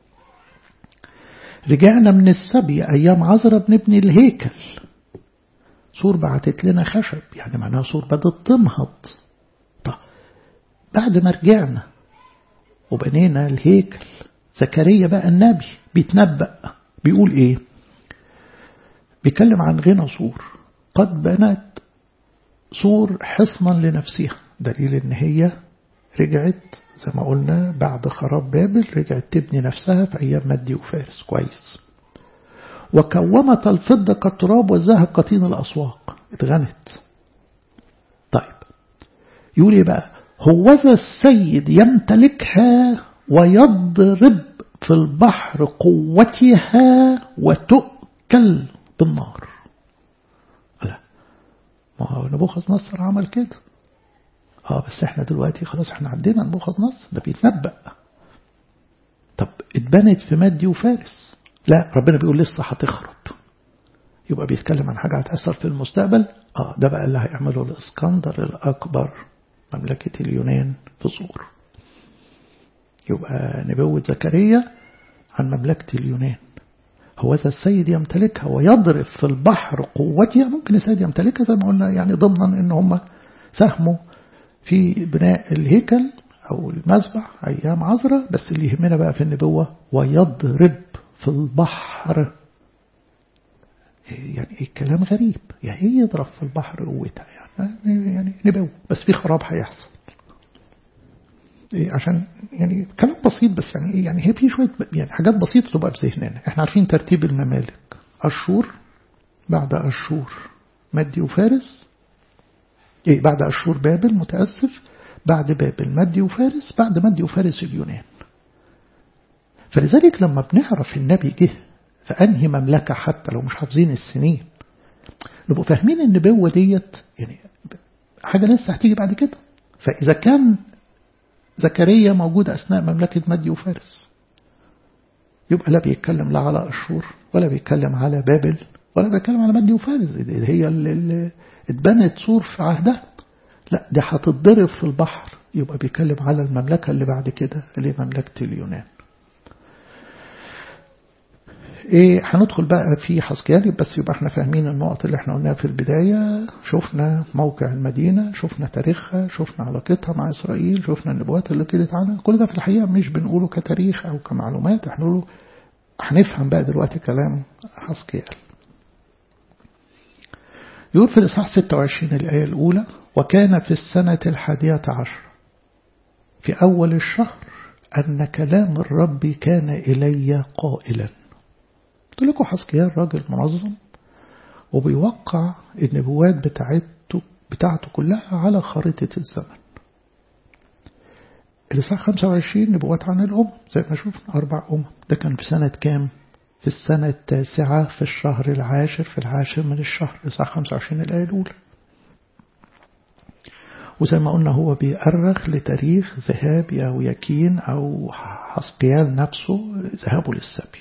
رجعنا من السبي أيام عزرا بنبني الهيكل سور بعتت لنا خشب يعني معناها سور بدأت تنهض طب بعد ما رجعنا وبنينا الهيكل زكريا بقى النبي بيتنبأ بيقول ايه بيتكلم عن غنى سور قد بنت سور حصنا لنفسها دليل ان هي رجعت زي ما قلنا بعد خراب بابل رجعت تبني نفسها في أيام مادي وفارس كويس وكومت الفضة كالتراب والذهب كطين الأسواق اتغنت طيب يقول ايه بقى هوذا السيد يمتلكها ويضرب في البحر قوتها وتؤكل بالنار لا ما هو نبوخذ نصر عمل كده اه بس احنا دلوقتي خلاص احنا عدينا نبوخذ نصر ده بيتنبأ طب اتبنت في مادي وفارس لا ربنا بيقول لسه هتخرب يبقى بيتكلم عن حاجة هتأثر في المستقبل اه ده بقى اللي هيعمله الاسكندر الأكبر مملكة اليونان في صور يبقى نبوة زكريا عن مملكة اليونان هو ذا السيد يمتلكها ويضرب في البحر قوتها ممكن السيد يمتلكها زي ما قلنا يعني ضمنا ان هم ساهموا في بناء الهيكل أو المذبح أيام عذراء بس اللي يهمنا بقى في النبوة ويضرب في البحر يعني الكلام غريب يعني ايه يضرب في البحر قوتها يعني يعني نبوة بس في خراب هيحصل إيه عشان يعني كلام بسيط بس يعني ايه يعني هي في شويه يعني حاجات بسيطه تبقى في ذهننا احنا عارفين ترتيب الممالك اشور بعد اشور مادي وفارس ايه بعد اشور بابل متاسف بعد بابل مادي وفارس بعد مادي وفارس اليونان فلذلك لما بنعرف النبي جه في أنهي مملكة حتى لو مش حافظين السنين نبقوا فاهمين النبوة ديت يعني حاجة لسه هتيجي بعد كده فإذا كان زكريا موجود أثناء مملكة مادي وفارس يبقى لا بيتكلم لا على أشور ولا بيتكلم على بابل ولا بيتكلم على مادي وفارس هي اللي اتبنت سور في عهدها لا دي هتتضرب في البحر يبقى بيتكلم على المملكة اللي بعد كده اللي هي مملكة اليونان ايه هندخل بقى في حسكيالي بس يبقى احنا فاهمين النقط اللي احنا قلناها في البداية شفنا موقع المدينة شفنا تاريخها شفنا علاقتها مع إسرائيل شفنا النبوات اللي قيلت عنها كل ده في الحقيقة مش بنقوله كتاريخ أو كمعلومات احنا نقوله هنفهم بقى دلوقتي كلام حسكيال يقول في الإصحاح 26 الآية الأولى وكان في السنة الحادية عشر في أول الشهر أن كلام الرب كان إلي قائلا قلت لكم حسكيال راجل منظم وبيوقع النبوات بتاعته بتاعته كلها على خريطة الزمن الإصحاح 25 نبوات عن الأمم زي ما شفنا أربع أمم ده كان في سنة كام؟ في السنة التاسعة في الشهر العاشر في العاشر من الشهر الإصحاح 25 الآية الأولى وزي ما قلنا هو بيأرخ لتاريخ ذهاب أو يكين أو حسقيال نفسه ذهابه للسبي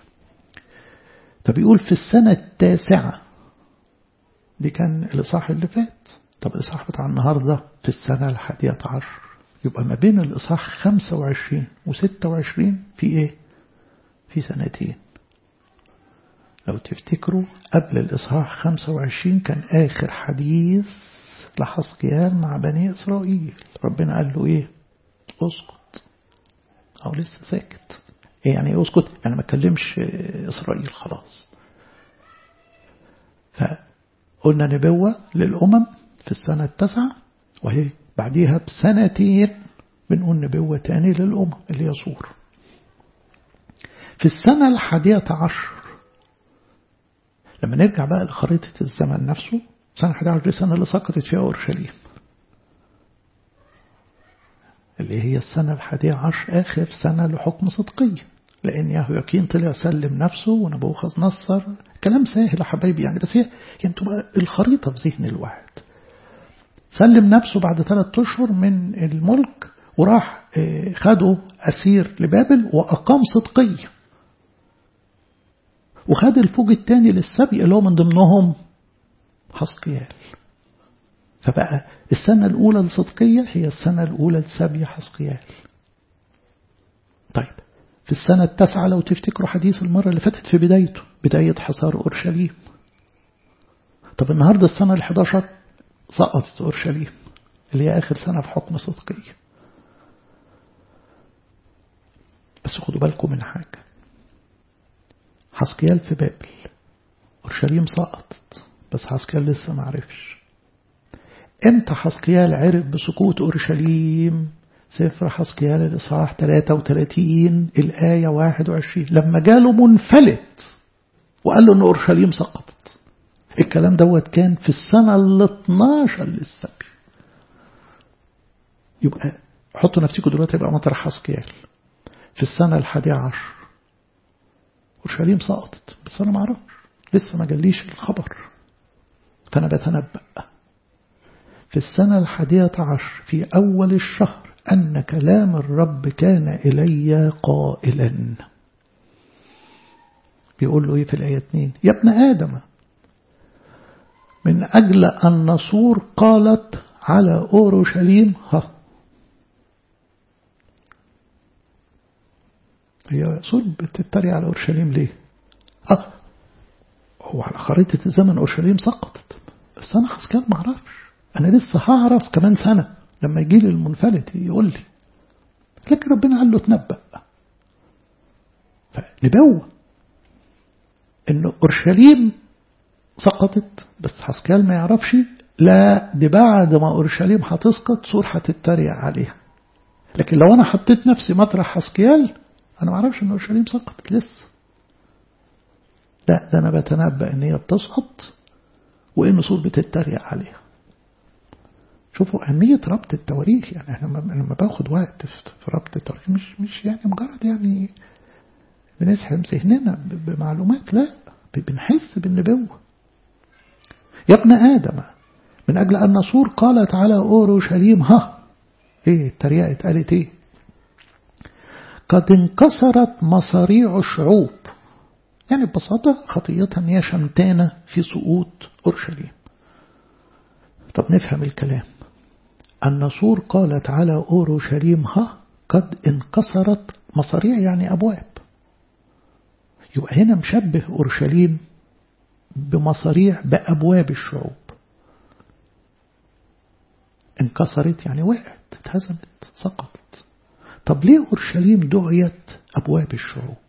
فبيقول في السنة التاسعة دي كان الإصحاح اللي فات طب الإصحاح بتاع النهاردة في السنة الحادية عشر يبقى ما بين الإصحاح 25 و 26 في إيه؟ في سنتين لو تفتكروا قبل الإصحاح 25 كان آخر حديث لحسقيال مع بني إسرائيل ربنا قال له إيه اسكت أو لسه ساكت إيه يعني إيه اسكت يعني ما تكلمش إسرائيل خلاص فقلنا نبوة للأمم في السنة التاسعة وهي بعديها بسنتين بنقول نبوة تاني للأمم اللي هي صور في السنة الحادية عشر لما نرجع بقى لخريطة الزمن نفسه سنة 11 دي السنة اللي سقطت فيها أورشليم اللي هي السنة الحادية عشر آخر سنة لحكم صدقية لأن يهوياكين طلع سلم نفسه ونبوخذ نصر كلام سهل يا حبايبي يعني بس هي يعني تبقى الخريطة في ذهن الواحد سلم نفسه بعد ثلاثة أشهر من الملك وراح خده أسير لبابل وأقام صدقية وخد الفوج الثاني للسبي اللي هو من ضمنهم حسقيال فبقى السنة الأولى لصدقية هي السنة الأولى لسبي حسقيال طيب في السنة التاسعة لو تفتكروا حديث المرة اللي فاتت في بدايته بداية حصار أورشليم طب النهاردة السنة الحداشر سقطت أورشليم اللي هي آخر سنة في حكم صدقية بس خدوا بالكم من حاجة حسكيال في بابل أورشليم سقطت بس حسكيال لسه ما عرفش امتى حسكيال عرف بسقوط أورشليم سفر حسكيال الإصحاح 33 الآية 21 لما جاله منفلت وقال له إن أورشليم سقطت الكلام دوت كان في السنة ال 12 للسبي يبقى حطوا نفسكم دلوقتي يبقى مطرح حسكيال في السنة الحادية عشر أورشليم سقطت بس أنا ما أعرفش لسه ما جاليش الخبر فأنا بتنبأ في السنة الحادية عشر في أول الشهر أن كلام الرب كان إلي قائلا بيقول له إيه في الآية 2 يا ابن آدم من أجل أن نصور قالت على أورشليم ها هي صور بتتريق على أورشليم ليه ها هو على خريطة الزمن أورشليم سقطت بس أنا حسكال ما أعرفش أنا لسه هعرف كمان سنة لما يجي لي المنفلت يقول لي لكن ربنا قال له تنبأ فنبوة إن أورشليم سقطت بس حسكال ما يعرفش لا دي بعد ما أورشليم هتسقط سور هتتريق عليها لكن لو أنا حطيت نفسي مطرح حسكيال أنا ما أعرفش إن أورشليم سقطت لسه لا ده أنا بتنبأ إن هي بتسقط وإن سور بتتريق عليها شوفوا أهمية ربط التواريخ يعني احنا لما باخد وقت في ربط التواريخ مش مش يعني مجرد يعني بنسحب ذهننا بمعلومات لا بنحس بالنبوة يا ابن آدم من أجل أن نصور قالت على أورشليم ها إيه التريقة اتقالت إيه قد انكسرت مصاريع الشعوب يعني ببساطة خطيتها ان هي شمتانة في سقوط أورشليم طب نفهم الكلام النصور قالت على أورشليم ها قد انكسرت مصاريع يعني أبواب يبقى هنا مشبه أورشليم بمصاريع بأبواب الشعوب انكسرت يعني وقعت اتهزمت سقطت طب ليه أورشليم دعيت أبواب الشعوب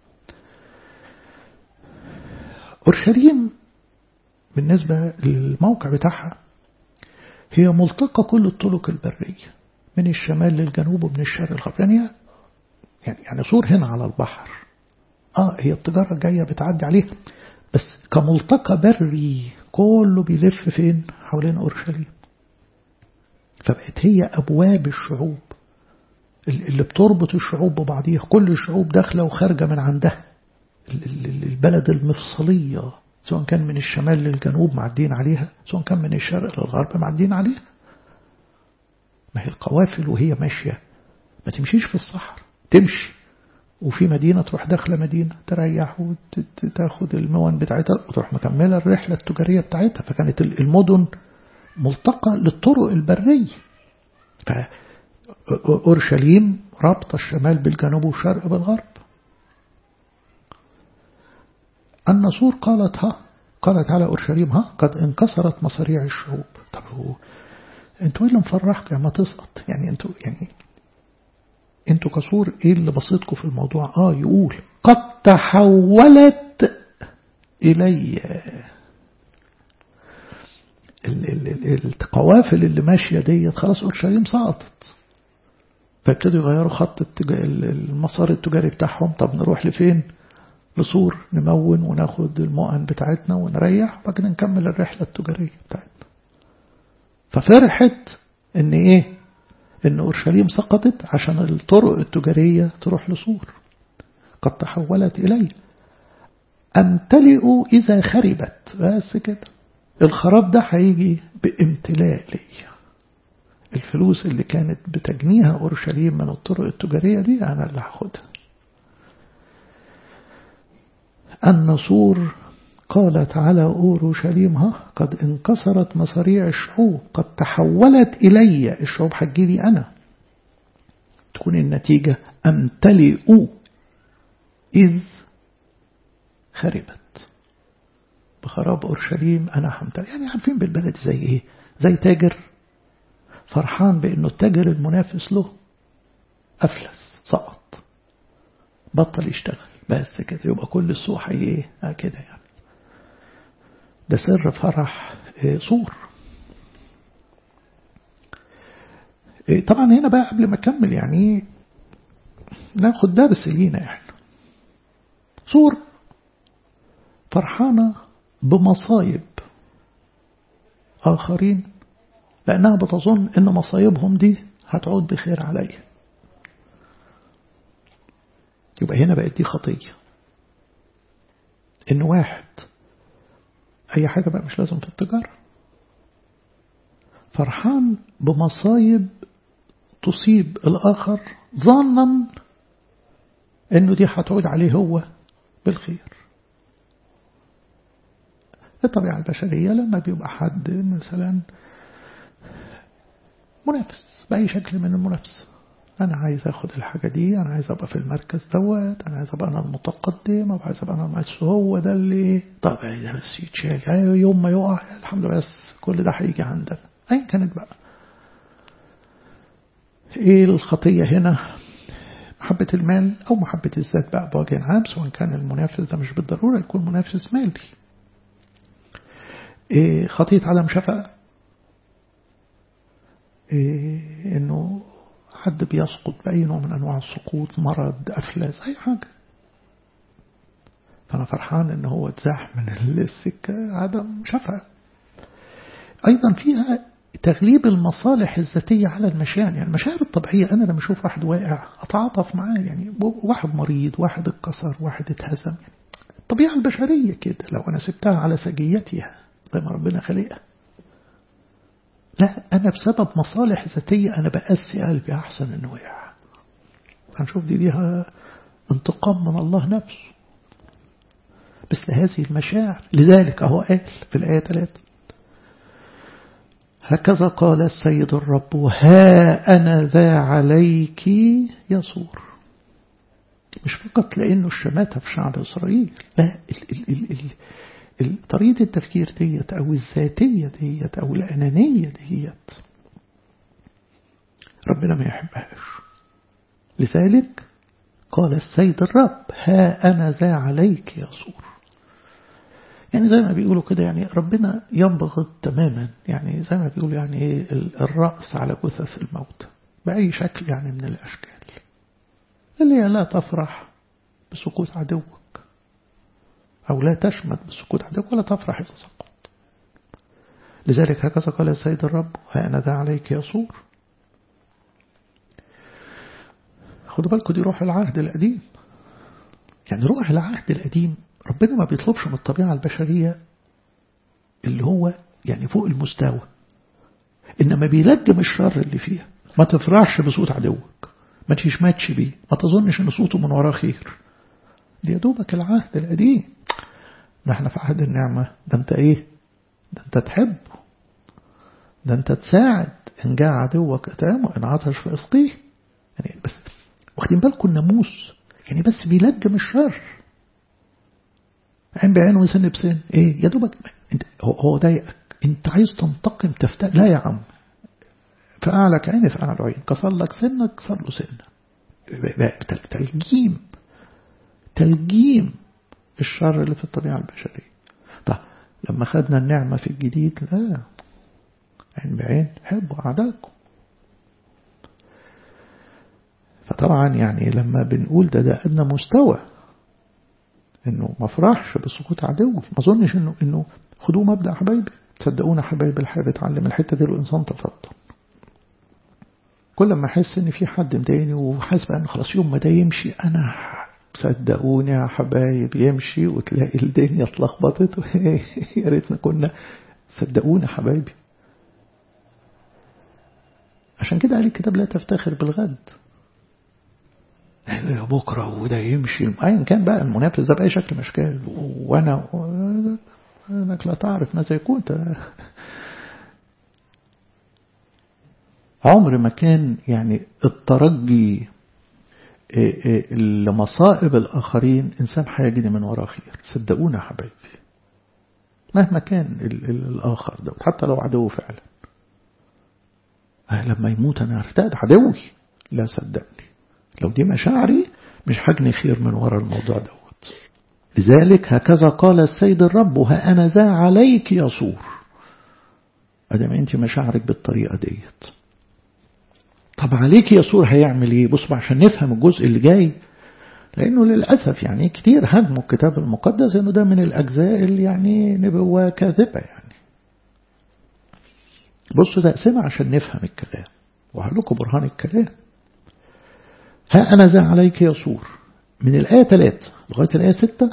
أورشليم بالنسبة للموقع بتاعها هي ملتقى كل الطرق البرية من الشمال للجنوب ومن الشرق للغرب يعني يعني يعني صور هنا على البحر اه هي التجارة جاية بتعدي عليها بس كملتقى بري كله بيلف فين حوالين أورشليم فبقت هي أبواب الشعوب اللي بتربط الشعوب ببعضيها كل الشعوب داخلة وخارجة من عندها البلد المفصلية سواء كان من الشمال للجنوب معدين عليها سواء كان من الشرق للغرب معدين عليها ما هي القوافل وهي ماشية ما تمشيش في الصحر تمشي وفي مدينة تروح داخلة مدينة تريح وتاخد الموان بتاعتها وتروح مكملة الرحلة التجارية بتاعتها فكانت المدن ملتقى للطرق البرية فأورشليم رابطة الشمال بالجنوب والشرق بالغرب النصور قالت ها قالت على أورشليم ها قد انكسرت مصاريع الشعوب طب هو انتوا ايه اللي مفرحكم ما تسقط يعني انتوا يعني انتوا كسور ايه اللي بسيطكم في الموضوع اه يقول قد تحولت الي القوافل اللي ماشية ديت خلاص أورشليم سقطت فابتدوا يغيروا خط المسار التجاري بتاعهم طب نروح لفين لصور نمون وناخد المؤن بتاعتنا ونريح وبعدين نكمل الرحلة التجارية بتاعتنا ففرحت ان ايه ان اورشليم سقطت عشان الطرق التجارية تروح لصور قد تحولت الي امتلئ اذا خربت بس كده الخراب ده هيجي بامتلاء لي الفلوس اللي كانت بتجنيها اورشليم من الطرق التجارية دي انا اللي هاخدها النصور قالت على أورشليم قد انكسرت مصاريع الشعوب قد تحولت إلي الشعوب حجيلي أنا تكون النتيجة أمتلئ إذ خربت بخراب أورشليم أنا همتلئ يعني عارفين بالبلد زي إيه زي تاجر فرحان بأنه التاجر المنافس له أفلس سقط بطل يشتغل بس كده يبقى كل السوق هي ايه آه كده يعني ده سر فرح إيه صور إيه طبعا هنا بقى قبل ما اكمل يعني ناخد درس لينا احنا صور فرحانة بمصايب آخرين لأنها بتظن أن مصايبهم دي هتعود بخير عليها يبقى هنا بقت دي خطية إن واحد أي حاجة بقى مش لازم في التجارة فرحان بمصايب تصيب الآخر ظانا انه دي هتعود عليه هو بالخير الطبيعة البشرية لما بيبقى حد مثلا منافس بأي شكل من المنافسة أنا عايز أخد الحاجة دي أنا عايز أبقى في المركز دوت أنا عايز أبقى أنا المتقدم أو عايز أبقى أنا المؤسس هو ده اللي طب ده بس يتشال أيوة يوم ما يقع الحمد لله بس كل ده هيجي عندنا أيا كانت بقى إيه الخطية هنا محبة المال أو محبة الذات بقى بوجه عام سواء كان المنافس ده مش بالضرورة يكون منافس مالي إيه خطية عدم شفقة إيه إنه حد بيسقط بأي نوع من أنواع السقوط مرض أفلاس أي حاجة فأنا فرحان إن هو اتزاح من السكة عدم شفقة أيضا فيها تغليب المصالح الذاتية على المشاعر يعني المشاعر الطبيعية أنا لما أشوف واحد واقع أتعاطف معاه يعني واحد مريض واحد اتكسر واحد اتهزم يعني الطبيعة البشرية كده لو أنا سبتها على سجيتها زي ما ربنا خلقها لا أنا بسبب مصالح ذاتية أنا بأسي قلبي أحسن إنه وقع هنشوف دي ليها انتقام من الله نفسه مثل هذه المشاعر لذلك أهو قال في الآية 3 هكذا قال السيد الرب ها أنا ذا عليك يصور مش فقط لأنه الشماتة في شعب إسرائيل لا ال ال ال ال طريقة التفكير ديت أو الذاتية ديت أو الأنانية ديت ربنا ما يحبهاش لذلك قال السيد الرب ها أنا ذا عليك يصور يعني زي ما بيقولوا كده يعني ربنا ينبغض تماما يعني زي ما بيقولوا يعني ايه الرأس على جثث الموت بأي شكل يعني من الأشكال اللي هي لا تفرح بسقوط عدوك أو لا تشمت بسقوط عدوك ولا تفرح إذا سقط لذلك هكذا قال السيد الرب ها أنا ذا عليك يصور خدوا بالكم دي روح العهد القديم يعني روح العهد القديم ربنا ما بيطلبش من الطبيعة البشرية اللي هو يعني فوق المستوى إنما بيلجم الشر اللي فيها ما تفرحش بصوت عدوك ما تشمتش بيه ما تظنش إن صوته من وراه خير دي يدوبك العهد القديم ده احنا في عهد النعمة ده انت ايه ده انت تحبه ده انت تساعد ان جاء عدوك اتامه ان عطش فاسقيه يعني بس واخدين بالكم الناموس يعني بس بيلجم الشر عين بعين وسن بسن ايه يا دوبك انت هو ضايقك انت عايز تنتقم تفتح لا يا عم فأعلك عيني فأعلى عين كسر لك سنك كسر له سنة تلجيم تلجيم الشر اللي في الطبيعة البشرية طب لما خدنا النعمة في الجديد لا عين بعين حبوا أعداءكم فطبعا يعني لما بنقول ده ده أدنى مستوى انه ما فرحش بسقوط عدوي ما اظنش انه انه خدوه مبدا حبايبي تصدقونا حبايبي الحياه بتعلم الحته دي الانسان تفضل كل ما احس ان في حد مضايقني وحاسس بقى ان خلاص يوم ما ده يمشي انا صدقوني يا حبايب يمشي وتلاقي الدنيا اتلخبطت يا ريتنا كنا صدقونا حبايبي عشان كده قال الكتاب لا تفتخر بالغد بكرة وده يمشي أيا كان بقى المنافس ده بأي شكل من الأشكال وأنا أنك لا تعرف ماذا يكون عمر ما كان يعني الترجي لمصائب الآخرين إنسان هيجد من وراه خير صدقونا حبايبي مهما كان الآخر ده حتى لو عدو فعلا لما يموت أنا ارتاد عدوي لا صدقني لو دي مشاعري مش هجني خير من وراء الموضوع دوت لذلك هكذا قال السيد الرب ها أنا ذا عليك يصور أدام أنت مشاعرك بالطريقة ديت طب عليك يصور هيعمل ايه بصوا عشان نفهم الجزء اللي جاي لأنه للأسف يعني كتير هاجموا الكتاب المقدس إنه ده من الأجزاء اللي يعني نبوة كاذبة يعني بصوا تقسمها عشان نفهم الكلام وهقول لكم برهان الكلام ها أنا ذا عليك يصور من الآية 3 لغاية الآية 6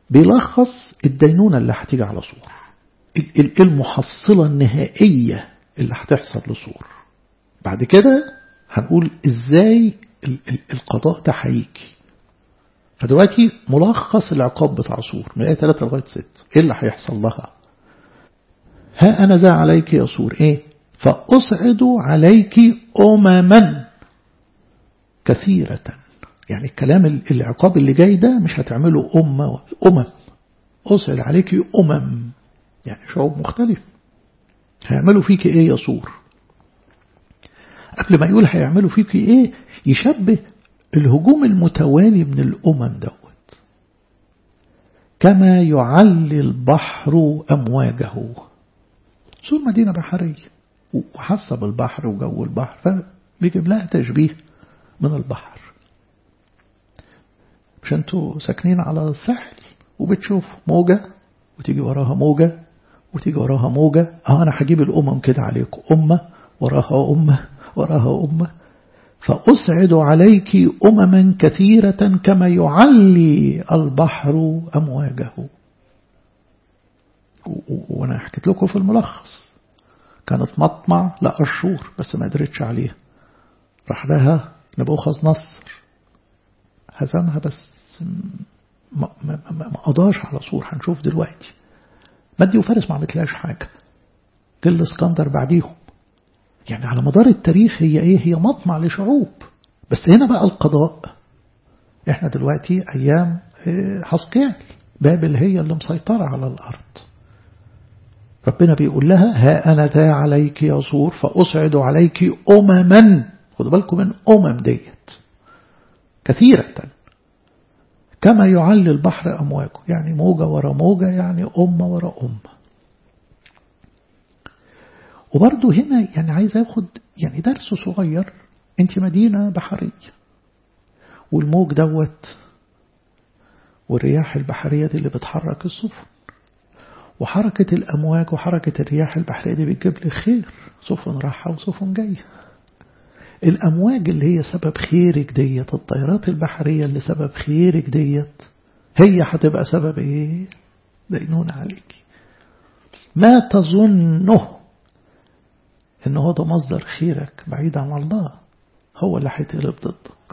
بيلخص الدينونة اللي هتيجي على صور المحصلة النهائية اللي هتحصل لصور بعد كده هنقول ازاي القضاء ده هيجي فدلوقتي ملخص العقاب بتاع صور من آية 3 لغاية 6 ايه اللي هيحصل لها ها أنا ذا عليك يا صور ايه فأصعد عليك أمما كثيرة يعني الكلام العقاب اللي جاي ده مش هتعمله أمة أمم أصعد عليك أمم يعني شعوب مختلف هيعملوا فيك ايه يا صور قبل ما يقول هيعملوا فيك ايه يشبه الهجوم المتوالي من الأمم دوت كما يعلي البحر أمواجه صور مدينة بحرية وحسب البحر وجو البحر فبيجيب لها تشبيه من البحر مش انتوا ساكنين على الساحل وبتشوفوا موجة وتيجي وراها موجة وتيجي وراها موجة اه انا هجيب الامم كده عليكم امة وراها امة وراها امة فأسعد عليك أمما كثيرة كما يعلي البحر أمواجه وأنا حكيت لكم في الملخص كانت مطمع لأشور بس ما قدرتش عليها راح لها نبوخذ نصر هزمها بس ما, ما, ما, ما قضاش على صور هنشوف دلوقتي مدي وفارس ما عملتلاش حاجة جل اسكندر بعديهم يعني على مدار التاريخ هي ايه هي مطمع لشعوب بس هنا بقى القضاء احنا دلوقتي ايام حسقيال بابل هي اللي مسيطرة على الارض ربنا بيقول لها ها انا ذا عليك يا صور فاصعد عليك امما خدوا بالكم من امم ديت كثيرة كما يعلي البحر امواجه يعني موجة ورا موجة يعني امة ورا امة وبرضه هنا يعني عايز اخد يعني درس صغير انت مدينة بحرية والموج دوت والرياح البحرية دي اللي بتحرك السفن وحركة الأمواج وحركة الرياح البحرية دي بتجيب لي خير سفن راحة وسفن جاية الأمواج اللي هي سبب خيرك ديت الطيارات البحرية اللي سبب خيرك ديت هي هتبقى سبب ايه دينون عليك ما تظنه ان هو ده مصدر خيرك بعيد عن الله هو اللي هيتقلب ضدك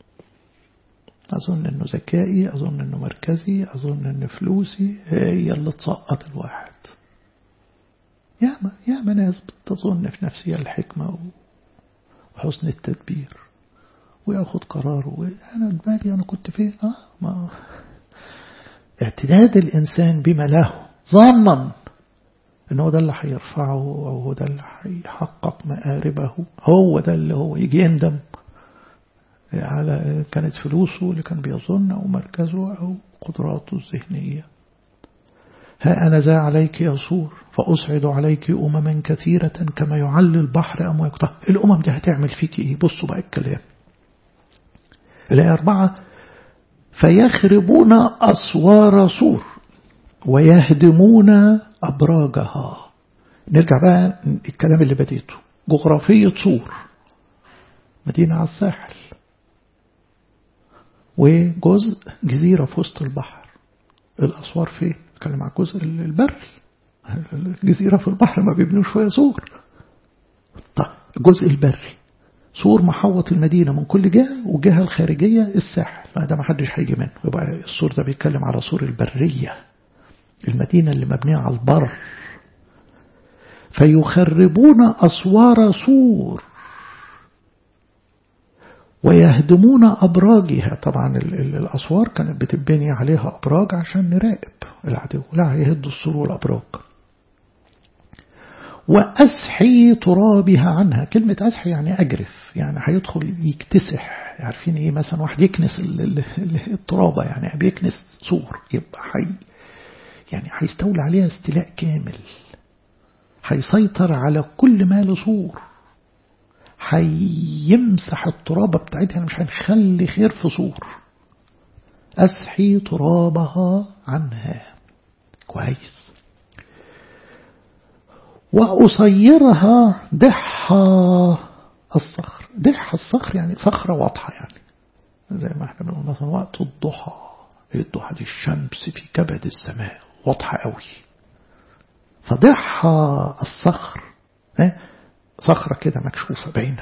أظن إنه ذكائي أظن إنه مركزي أظن إن فلوسي هي اللي تسقط الواحد ياما ياما ناس بتظن في نفسها الحكمة وحسن التدبير وياخد قراره أنا دماغي أنا كنت فين آه ما اعتداد الإنسان بما له ظنا إن هو ده اللي هيرفعه أو هو ده اللي هيحقق مآربه هو ده اللي هو يجي يندم على كانت فلوسه اللي كان بيظن أو مركزه أو قدراته الذهنية ها أنا ذا عليك يصور فأصعد عليك أمما كثيرة كما يعلي البحر أمواج طيب الأمم دي هتعمل فيك إيه بصوا بقى الكلام الآية أربعة فيخربون أسوار صور ويهدمون أبراجها نرجع بقى الكلام اللي بديته جغرافية صور مدينة على الساحل وجزء جزيرة في وسط البحر الأسوار فين؟ نتكلم على الجزء البري الجزيرة في البحر ما بيبنوش فيها سور طيب الجزء البري سور محوط المدينة من كل جهة والجهة الخارجية الساحل ده ما حدش هيجي منه يبقى السور ده بيتكلم على سور البرية المدينة اللي مبنية على البر فيخربون أسوار سور ويهدمون أبراجها طبعا الأسوار كانت بتبني عليها أبراج عشان نراقب العدو لا هيهدوا السور والأبراج وأسحي ترابها عنها كلمة أسحي يعني أجرف يعني هيدخل يكتسح عارفين إيه مثلا واحد يكنس الترابة يعني بيكنس سور يبقى حي يعني هيستولى عليها استيلاء كامل هيسيطر على كل ما له سور هيمسح الترابة بتاعتها مش هنخلي خير في صور أسحي ترابها عنها كويس وأصيرها ضحى الصخر ضحى الصخر يعني صخرة واضحة يعني زي ما احنا بنقول مثلا وقت الضحى الضحى دي الشمس في كبد السماء واضحة قوي فضحى الصخر صخرة كده مكشوفة باينة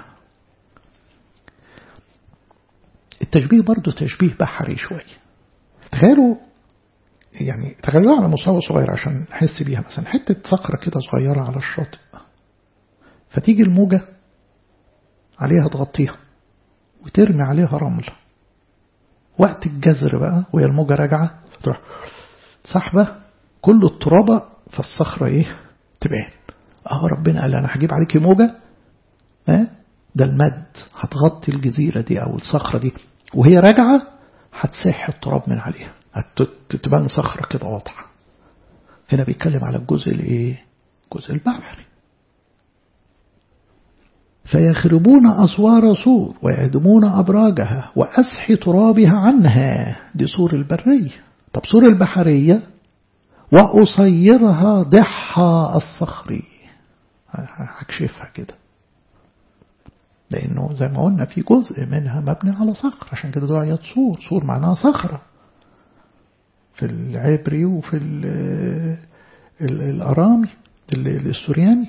التشبيه برضه تشبيه بحري شوية تخيلوا يعني تخيلوا على مستوى صغير عشان نحس بيها مثلا حتة صخرة كده صغيرة على الشاطئ فتيجي الموجة عليها تغطيها وترمي عليها رمل وقت الجزر بقى وهي الموجة راجعة تروح سحبة كل الترابة فالصخرة ايه تبان اه ربنا قال انا هجيب عليكي موجة اه ده المد هتغطي الجزيرة دي او الصخرة دي وهي راجعة هتسح التراب من عليها تبان صخرة كده واضحة هنا بيتكلم على الجزء الايه الجزء البحري فيخربون أسوار سور ويهدمون أبراجها وأسحي ترابها عنها دي سور البرية طب سور البحرية وأصيرها ضحى الصخري هكشفها كده لأنه زي ما قلنا في جزء منها مبني على صخر عشان كده دعيت سور سور معناها صخرة في العبري وفي الأرامي السورياني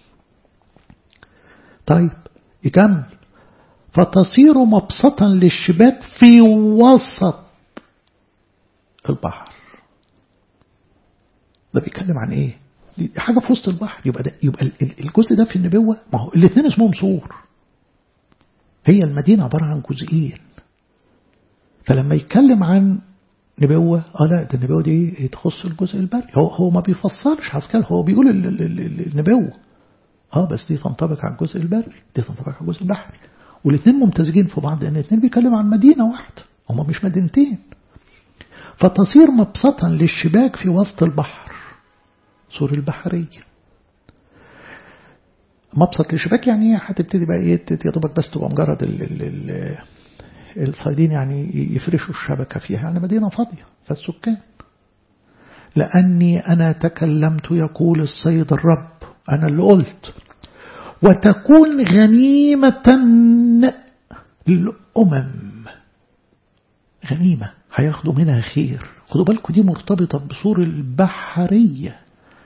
طيب يكمل فتصير مبسطا للشباك في وسط البحر ده بيتكلم عن ايه دي حاجة في وسط البحر يبقى ده يبقى الجزء ده في النبوة ما هو الاثنين اسمهم سور هي المدينة عبارة عن جزئين فلما يتكلم عن نبوة اه لا ده النبوة دي تخص الجزء البري هو هو ما بيفسرش عسكري هو بيقول النبوة اه بس دي تنطبق على الجزء البري دي تنطبق على الجزء البحري والاثنين ممتزجين في بعض لان الاثنين بيتكلموا عن مدينة واحدة هما مش مدينتين فتصير مبسطا للشباك في وسط البحر سور البحرية مبسط للشباك يعني هتبتدي بقى ايه يا دوبك بس تبقى مجرد ال ال ال الصيادين يعني يفرشوا الشبكة فيها يعني مدينة فاضية فالسكان لأني أنا تكلمت يقول السيد الرب أنا اللي قلت وتكون غنيمة للأمم غنيمة هياخدوا منها خير خدوا بالكم دي مرتبطة بصور البحرية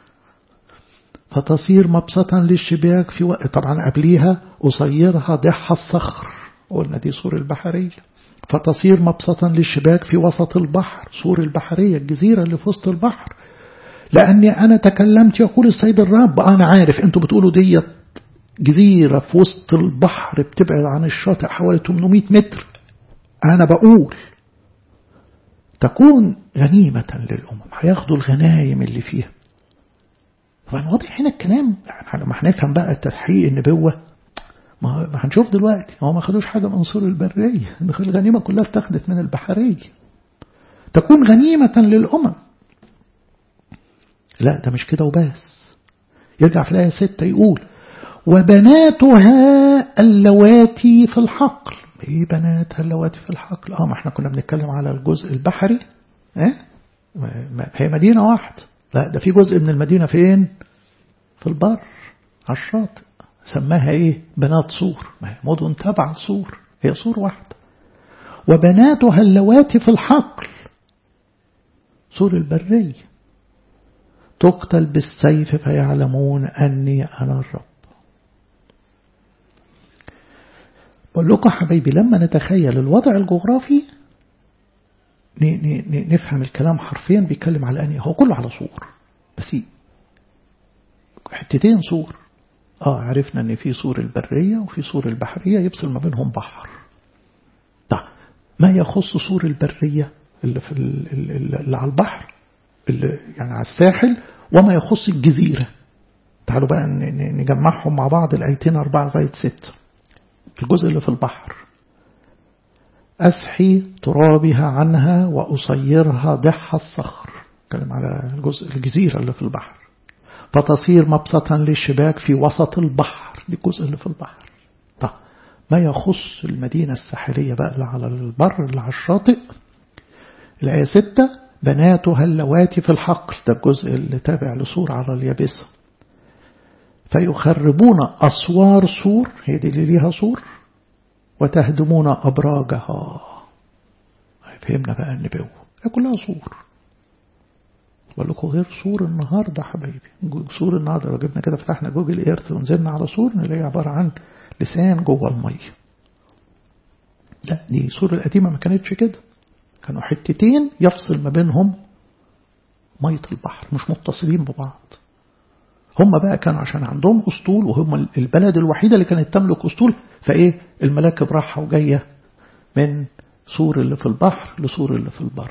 فتصير مبسطا للشباك في وقت طبعا قبليها أصيرها ضح الصخر قلنا دي سور البحرية فتصير مبسطا للشباك في وسط البحر سور البحرية الجزيرة اللي في وسط البحر لأني أنا تكلمت يقول السيد الرب أنا عارف أنتوا بتقولوا ديت جزيرة في وسط البحر بتبعد عن الشاطئ حوالي 800 متر أنا بقول تكون غنيمة للأمم هياخدوا الغنايم اللي فيها طبعا واضح هنا الكلام يعني ما هنفهم بقى تحقيق النبوة ما هنشوف دلوقتي هو ما خدوش حاجة من سور البرية الغنيمة كلها اتخذت من البحرية تكون غنيمة للأمم لا ده مش كده وبس يرجع في الآية ستة يقول وبناتها اللواتي في الحقل ايه بناتها اللواتي في الحقل اه ما احنا كنا بنتكلم على الجزء البحري اه هي مدينة واحدة لا ده في جزء من المدينة فين في البر على الشاطئ سماها ايه بنات سور ما هي مدن تبع سور هي سور واحدة وبناتها اللواتي في الحقل سور البرية تقتل بالسيف فيعلمون أني أنا الرب بقول لكم حبايبي لما نتخيل الوضع الجغرافي نفهم الكلام حرفيا بيتكلم على أني هو كله على صور بس حتتين صور اه عرفنا ان في سور البرية وفي سور البحرية يفصل ما بينهم بحر طيب ما يخص سور البرية اللي, في اللي على البحر اللي يعني على الساحل وما يخص الجزيرة تعالوا بقى نجمعهم مع بعض الآيتين أربعة لغاية ستة الجزء اللي في البحر أسحي ترابها عنها وأصيرها ضح الصخر كلام على الجزء الجزيرة اللي في البحر فتصير مبسطا للشباك في وسط البحر دي الجزء اللي في البحر طب ما يخص المدينة الساحلية بقى اللي على البر اللي على الشاطئ الآية ستة بناتها اللواتي في الحقل ده الجزء اللي تابع لسور على اليابسة فيخربون أسوار سور هي دي اللي ليها سور وتهدمون أبراجها فهمنا بقى النبوة هي كلها سور بقول لكم غير سور النهارده حبايبي سور النهارده لو جبنا كده فتحنا جوجل ايرث ونزلنا على سور نلاقي عباره عن لسان جوه الميه لا دي السور القديمه ما كانتش كده كانوا حتتين يفصل ما بينهم ميه البحر مش متصلين ببعض هم بقى كانوا عشان عندهم اسطول وهم البلد الوحيده اللي كانت تملك اسطول فايه الملاكب رايحه وجايه من سور اللي في البحر لسور اللي في البر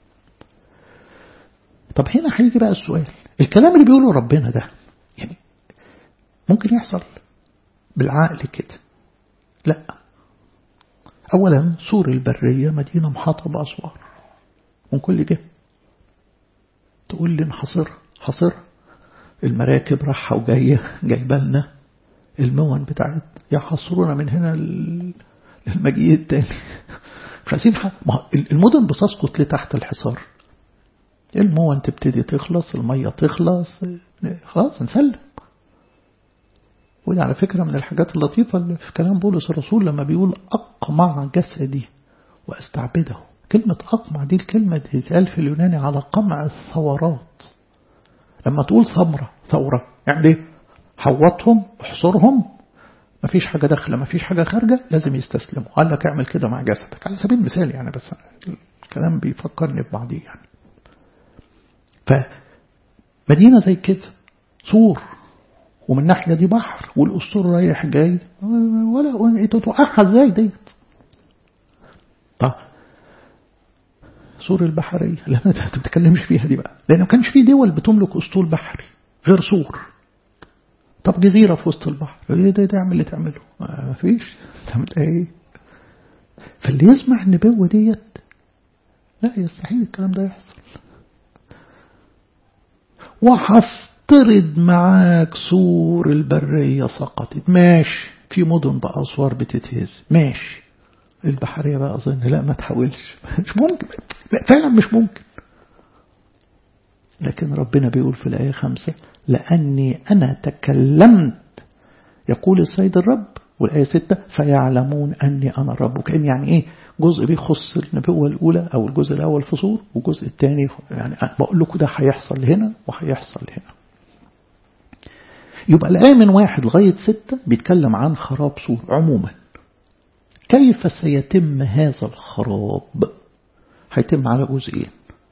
طب هنا هيجي بقى السؤال الكلام اللي بيقوله ربنا ده يعني ممكن يحصل بالعقل كده لا أولا سور البرية مدينة محاطة بأسوار من كل جهة تقول لي انحصر حصر المراكب رايحة وجاية جايبه لنا المون بتاعت يحصرونا من هنا للمجيء التاني مش عايزين المدن بتسقط ليه تحت الحصار المون تبتدي تخلص المية تخلص خلاص نسلم ودي على فكرة من الحاجات اللطيفة اللي في كلام بولس الرسول لما بيقول أقمع جسدي وأستعبده كلمة أقمع دي الكلمة دي تقال في اليوناني على قمع الثورات لما تقول ثمرة ثورة يعني ايه حوطهم احصرهم مفيش حاجة داخلة مفيش حاجة خارجة لازم يستسلموا قال لك اعمل كده مع جسدك على سبيل المثال يعني بس الكلام بيفكرني ببعضيه يعني فمدينة زي كده سور ومن ناحية دي بحر والأسطول رايح جاي ولا انت توقعها ازاي ديت طب سور البحرية لا انت بتتكلمش فيها دي بقى لأن ما كانش في دول بتملك أسطول بحري غير سور طب جزيرة في وسط البحر ايه ده تعمل اللي تعمله ما فيش تعمل ايه فاللي يسمع النبوة ديت لا يستحيل الكلام ده يحصل وهفترض معاك سور البرية سقطت ماشي في مدن بأسوار بتتهز ماشي البحرية بقى أظن لا ما تحاولش مش ممكن لا فعلا مش ممكن لكن ربنا بيقول في الآية خمسة لأني أنا تكلمت يقول السيد الرب والآية ستة فيعلمون أني أنا الرب وكأن يعني إيه جزء بيخص النبوة الأولى أو الجزء الأول في صور والجزء الثاني يعني بقول لكم ده هيحصل هنا وهيحصل هنا يبقى الآية من واحد لغاية ستة بيتكلم عن خراب سور عموما كيف سيتم هذا الخراب هيتم على جزئين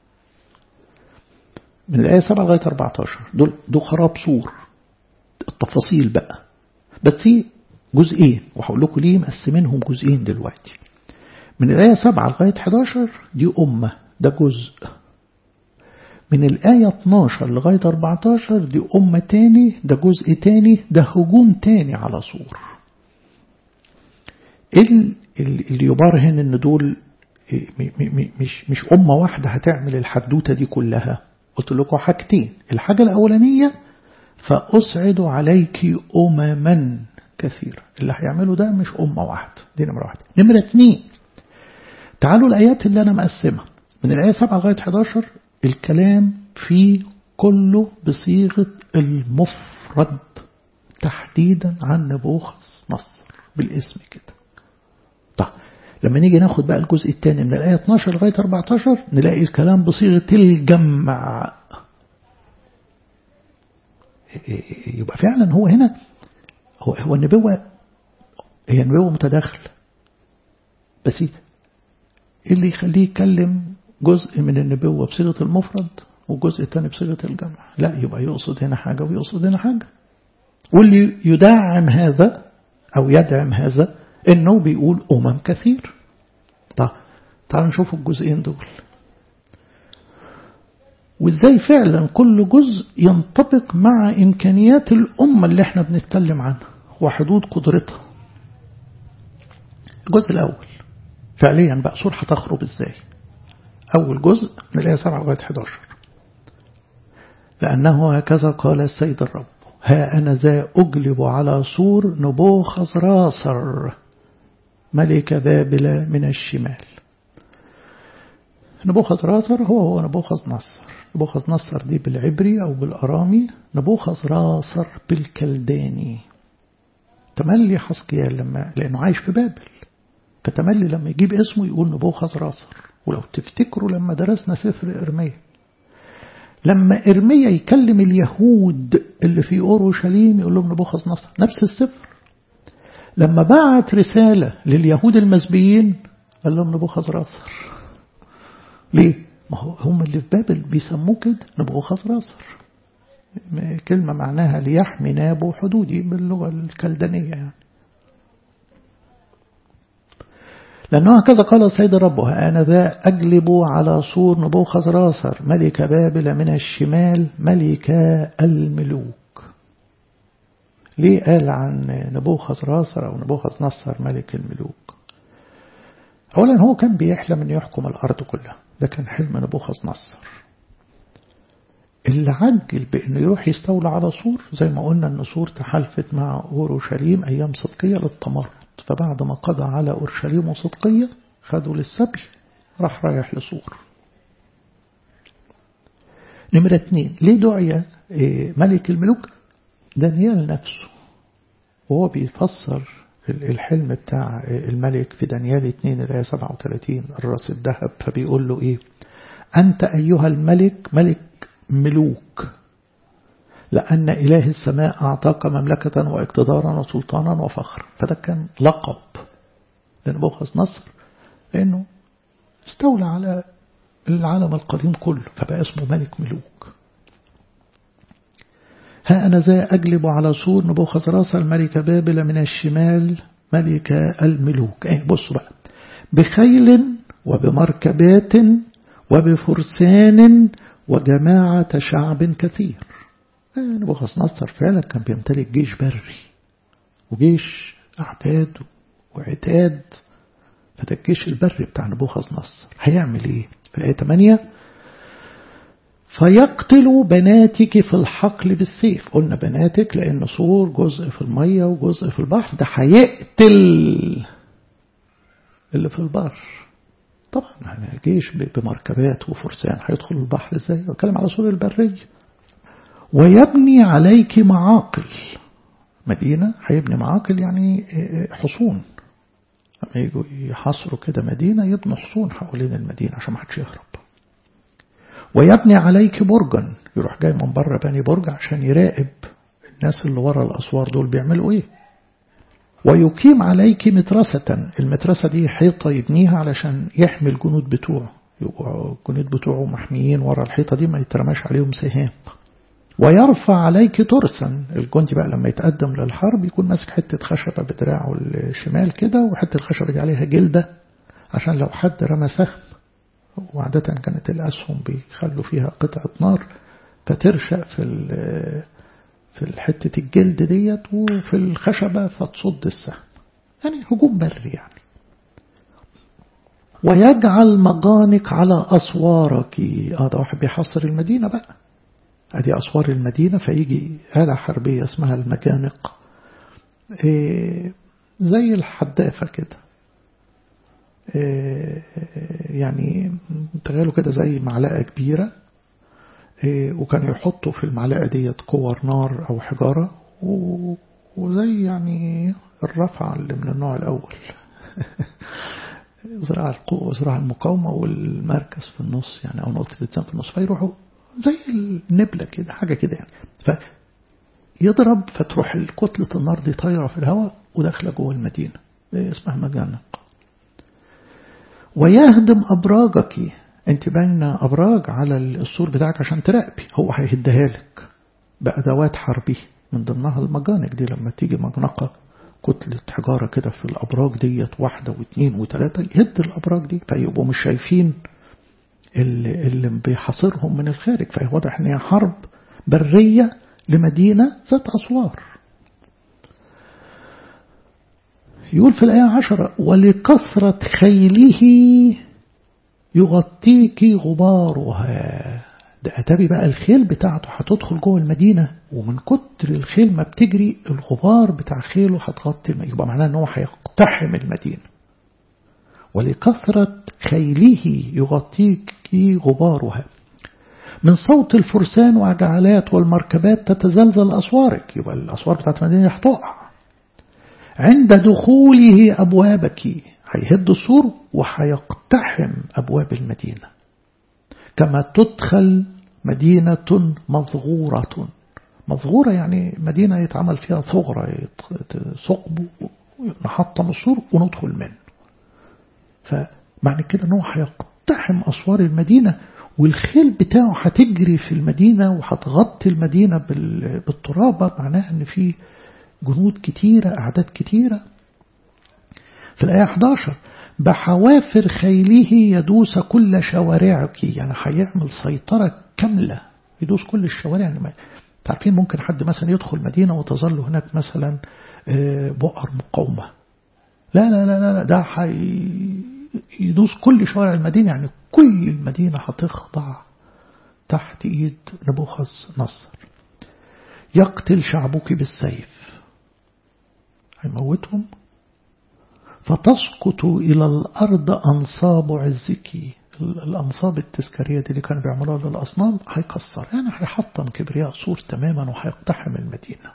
من الآية 7 لغاية 14 دول دول خراب سور التفاصيل بقى بس جزئين وهقول لكم ليه مقسمينهم جزئين دلوقتي من الآية 7 لغاية 11 دي أمة ده جزء من الآية 12 لغاية 14 دي أمة تاني ده جزء تاني ده هجوم تاني على سور اللي يبار هنا ان دول مش مش أمة واحدة هتعمل الحدوتة دي كلها قلت لكم حاجتين الحاجة الأولانية فأسعد عليك أمما كثيرة اللي هيعملوا ده مش أمة واحدة دي نمرة واحدة نمرة اتنين تعالوا الآيات اللي أنا مقسمها من الآية 7 لغاية 11 الكلام فيه كله بصيغة المفرد تحديدا عن نبوخذ نصر بالاسم كده طيب لما نيجي ناخد بقى الجزء الثاني من الآية 12 لغاية 14 نلاقي الكلام بصيغة الجمع يبقى فعلا هو هنا هو هو النبوة هي نبوة متداخلة بس ايه اللي يخليه يتكلم جزء من النبوة بصيغة المفرد والجزء الثاني بصيغة الجمع لا يبقى يقصد هنا حاجة ويقصد هنا حاجة واللي يدعم هذا أو يدعم هذا إنه بيقول أمم كثير طيب تعالوا نشوف الجزئين دول وإزاي فعلا كل جزء ينطبق مع إمكانيات الأمة اللي احنا بنتكلم عنها وحدود قدرتها الجزء الأول فعليا بقى سور هتخرب إزاي أول جزء من الآية 7 لغاية 11 لأنه هكذا قال السيد الرب ها أنا ذا أجلب على سور نبوخذ راسر ملك بابل من الشمال نبوخذ راسر هو هو نبوخذ نصر نبوخذ نصر دي بالعبري أو بالأرامي نبوخذ راسر بالكلداني تملي حسقيال لما لأنه عايش في بابل فتملي لما يجيب اسمه يقول نبوخذ راسر ولو تفتكروا لما درسنا سفر إرميا لما إرميا يكلم اليهود اللي في أورشليم يقول لهم نبوخذ نصر نفس السفر لما بعت رسالة لليهود المسبيين قال لهم نبوخذ راسر ليه؟ ما هو هم اللي في بابل بيسموه كده نبوخذ راسر كلمة معناها ليحمي نابو حدودي باللغة الكلدانية يعني لأنه هكذا قال السيد ربها أنا ذا أجلب على صور نبوخذ راسر ملك بابل من الشمال ملك الملوك ليه قال عن نبوخذ راسر أو نبوخذ نصر ملك الملوك أولا هو كان بيحلم أن يحكم الأرض كلها ده كان حلم نبوخذ نصر اللي عجل بأنه يروح يستولى على صور زي ما قلنا أن صور تحالفت مع أورشليم أيام صدقية للتمرد فبعد ما قضى على أورشليم وصدقية خدوا للسبي راح رايح لصور نمرة اتنين ليه دعي ملك الملوك دانيال نفسه وهو بيفسر الحلم بتاع الملك في دانيال 2 الآية 37 الراس الذهب فبيقول له إيه أنت أيها الملك ملك ملوك لأن إله السماء أعطاك مملكة واقتدارا وسلطانا وفخر فده كان لقب لنبوخذ نصر لأنه استولى على العالم القديم كله فبقى اسمه ملك ملوك ها أنا ذا أجلب على سور نبوخذ راس الملك بابل من الشمال ملك الملوك ايه بصوا بقى بخيل وبمركبات وبفرسان وجماعة شعب كثير نبوخذ نصر فعلا كان بيمتلك جيش بري وجيش أعتاد وعتاد فده الجيش البري بتاع نبوخذ نصر هيعمل ايه في الآية 8 فيقتل بناتك في الحقل بالسيف قلنا بناتك لأن صور جزء في المية وجزء في البحر ده هيقتل اللي في البحر طبعا يعني جيش بمركبات وفرسان هيدخل البحر ازاي بتكلم على صور البرية ويبني عليك معاقل مدينة هيبني معاقل يعني حصون لما يجوا يحصروا كده مدينة يبنوا حصون حوالين المدينة عشان ما حدش يهرب ويبني عليك برجا يروح جاي من بره بني برج عشان يراقب الناس اللي ورا الأسوار دول بيعملوا ايه ويقيم عليك مترسة المترسة دي حيطة يبنيها علشان يحمي الجنود بتوعه يبقوا الجنود بتوعه محميين ورا الحيطة دي ما يترماش عليهم سهام ويرفع عليك ترسا الجندي بقى لما يتقدم للحرب يكون ماسك حتة خشبة بدراعه الشمال كده وحتة الخشبة دي عليها جلدة عشان لو حد رمى سهم وعادة كانت الأسهم بيخلوا فيها قطعة نار فترشق في في حتة الجلد ديت وفي الخشبة فتصد السهم يعني هجوم بري يعني ويجعل مجانق على أسوارك اه ده واحد بيحصر المدينة بقى ادي أسوار المدينة فيجي آلة حربية اسمها المجانق إيه زي الحدافة كده إيه يعني تخيلوا كده زي معلقة كبيرة إيه وكانوا يحطوا في المعلقة ديت كور نار أو حجارة وزي يعني الرفعة اللي من النوع الأول زراعة القوة وزراعة المقاومة والمركز في النص يعني أو نقطة الاتزان في النص فيروحوا زي النبلة كده حاجة كده يعني فيضرب فتروح كتلة النار دي طايرة في الهواء وداخلة جوه المدينة اسمها مجانق ويهدم أبراجك انت بين أبراج على السور بتاعك عشان تراقبي هو هيهدها لك بأدوات حربي من ضمنها المجانق دي لما تيجي مجنقة كتلة حجارة كده في الأبراج ديت واحدة واثنين وثلاثة يهد الأبراج دي فيبقوا مش شايفين اللي, اللي بيحاصرهم من الخارج فهي واضح ان هي حرب برية لمدينة ذات أسوار يقول في الآية عشرة ولكثرة خيله يغطيك غبارها ده أتابي بقى الخيل بتاعته هتدخل جوه المدينة ومن كتر الخيل ما بتجري الغبار بتاع خيله هتغطي يبقى معناه ان هو هيقتحم المدينة ولكثرة خيله يغطيك غبارها من صوت الفرسان وعجلات والمركبات تتزلزل أسوارك يبقى الأسوار بتاعت المدينة هتقع عند دخوله أبوابك هيهد السور وهيقتحم أبواب المدينة كما تدخل مدينة مظغورة مظغورة يعني مدينة يتعمل فيها ثغرة ثقب نحطم السور وندخل منه فمعنى كده أنه هيقتحم أسوار المدينة والخيل بتاعه هتجري في المدينة وهتغطي المدينة بالترابة معناها أن في جنود كتيرة أعداد كتيرة في الآية 11 بحوافر خيله يدوس كل شوارعك يعني هيعمل سيطرة كاملة يدوس كل الشوارع يعني تعرفين ممكن حد مثلا يدخل مدينة وتظل هناك مثلا بؤر مقاومة لا لا لا لا ده يدوس كل شوارع المدينة يعني كل المدينة هتخضع تحت ايد نبوخذ نصر يقتل شعبك بالسيف هيموتهم فتسقط إلى الأرض أنصاب عزك الأنصاب التذكارية دي اللي كانوا بيعملوها للأصنام هيكسر يعني هيحطم كبرياء سور تماما وهيقتحم المدينة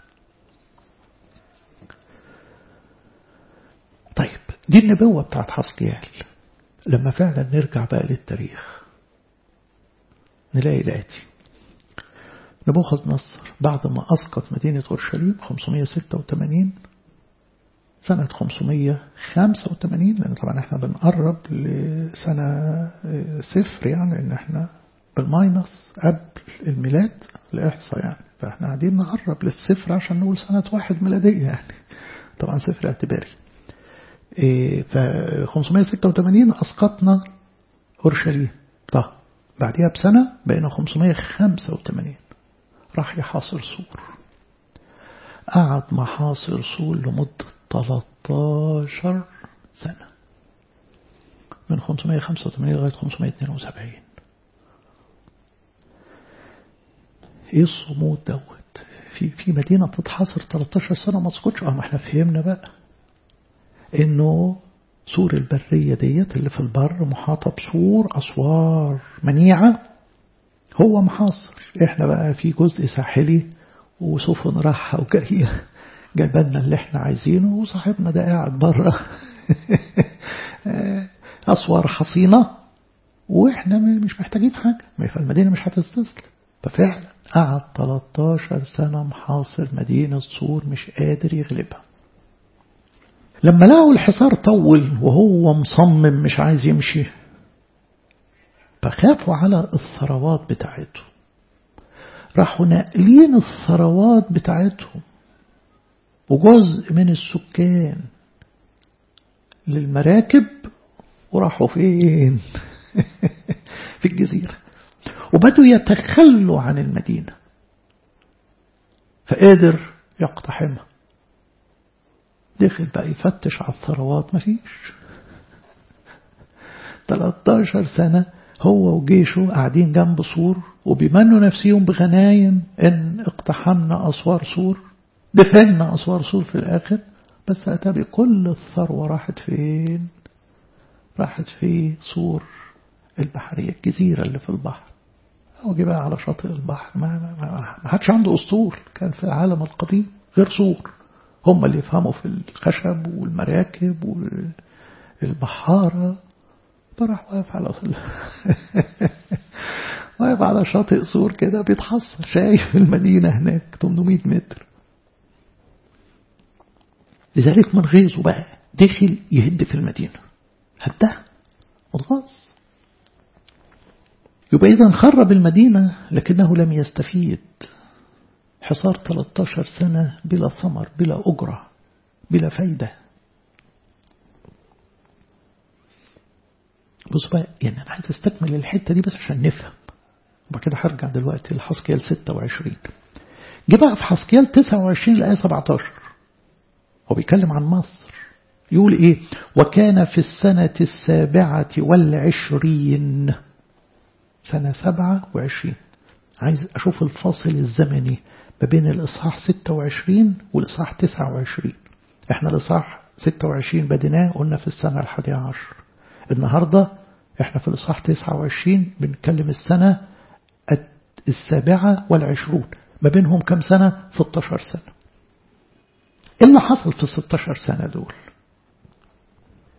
طيب دي النبوة بتاعت حسقيال لما فعلا نرجع بقى للتاريخ نلاقي الآتي نبوخذ نصر بعد ما أسقط مدينة أورشليم 586 سنة 585 لأن طبعا احنا بنقرب لسنة صفر يعني ان احنا بالماينس قبل الميلاد الإحصاء يعني فاحنا قاعدين نقرب للصفر عشان نقول سنة واحد ميلادية يعني طبعا صفر اعتباري ف 586 أسقطنا أورشليم طب بعدها بسنة بقينا 585 راح يحاصر سور قعد محاصر سور لمدة 13 سنة من 585 لغاية 572 ايه الصمود دوت في في مدينة تتحاصر 13 سنة ما تسكتش اه ما احنا فهمنا بقى انه سور البرية ديت اللي في البر محاطة بسور أسوار منيعة هو محاصر احنا بقى في جزء ساحلي وسفن راحة وجاية جايبنا اللي احنا عايزينه وصاحبنا ده قاعد بره أسوار حصينة واحنا مش محتاجين حاجة فالمدينة مش هتستسلم ففعلا قعد 13 سنة محاصر مدينة سور مش قادر يغلبها لما لقوا الحصار طول وهو مصمم مش عايز يمشي فخافوا على الثروات بتاعته راحوا ناقلين الثروات بتاعتهم وجزء من السكان للمراكب وراحوا فين في الجزيرة وبدوا يتخلوا عن المدينة فقادر يقتحمها دخل بقى يفتش على الثروات مفيش 13 سنة هو وجيشه قاعدين جنب سور وبيمنوا نفسيهم بغنايم ان اقتحمنا أسوار سور دفعنا أسوار سور في الآخر بس أتابع كل الثروة راحت فين راحت في سور البحرية الجزيرة اللي في البحر هو جه بقى على شاطئ البحر ما, ما, ما, ما حدش عنده أسطول كان في العالم القديم غير سور هم اللي يفهموا في الخشب والمراكب والبحارة فراح واقف على واقف على شاطئ سور كده بيتحصر شايف المدينة هناك 800 متر لذلك من غيظه بقى دخل يهد في المدينة هدها متغاظ يبقى إذا خرب المدينة لكنه لم يستفيد حصار 13 سنة بلا ثمر بلا أجرة بلا فايدة بص بقى يعني أنا عايز استكمل الحتة دي بس عشان نفهم وبعد كده هرجع دلوقتي لحسكيال 26 جه بقى في حسكيال 29 الآية 17 هو بيتكلم عن مصر يقول إيه وكان في السنة السابعة والعشرين سنة سبعة وعشرين عايز أشوف الفاصل الزمني ما بين الإصحاح 26 والإصحاح 29 إحنا الإصحاح 26 بديناه قلنا في السنة الحادية عشر النهاردة إحنا في الإصحاح 29 بنتكلم السنة السابعة والعشرون ما بينهم كم سنة 16 سنة إيه اللي حصل في 16 سنة دول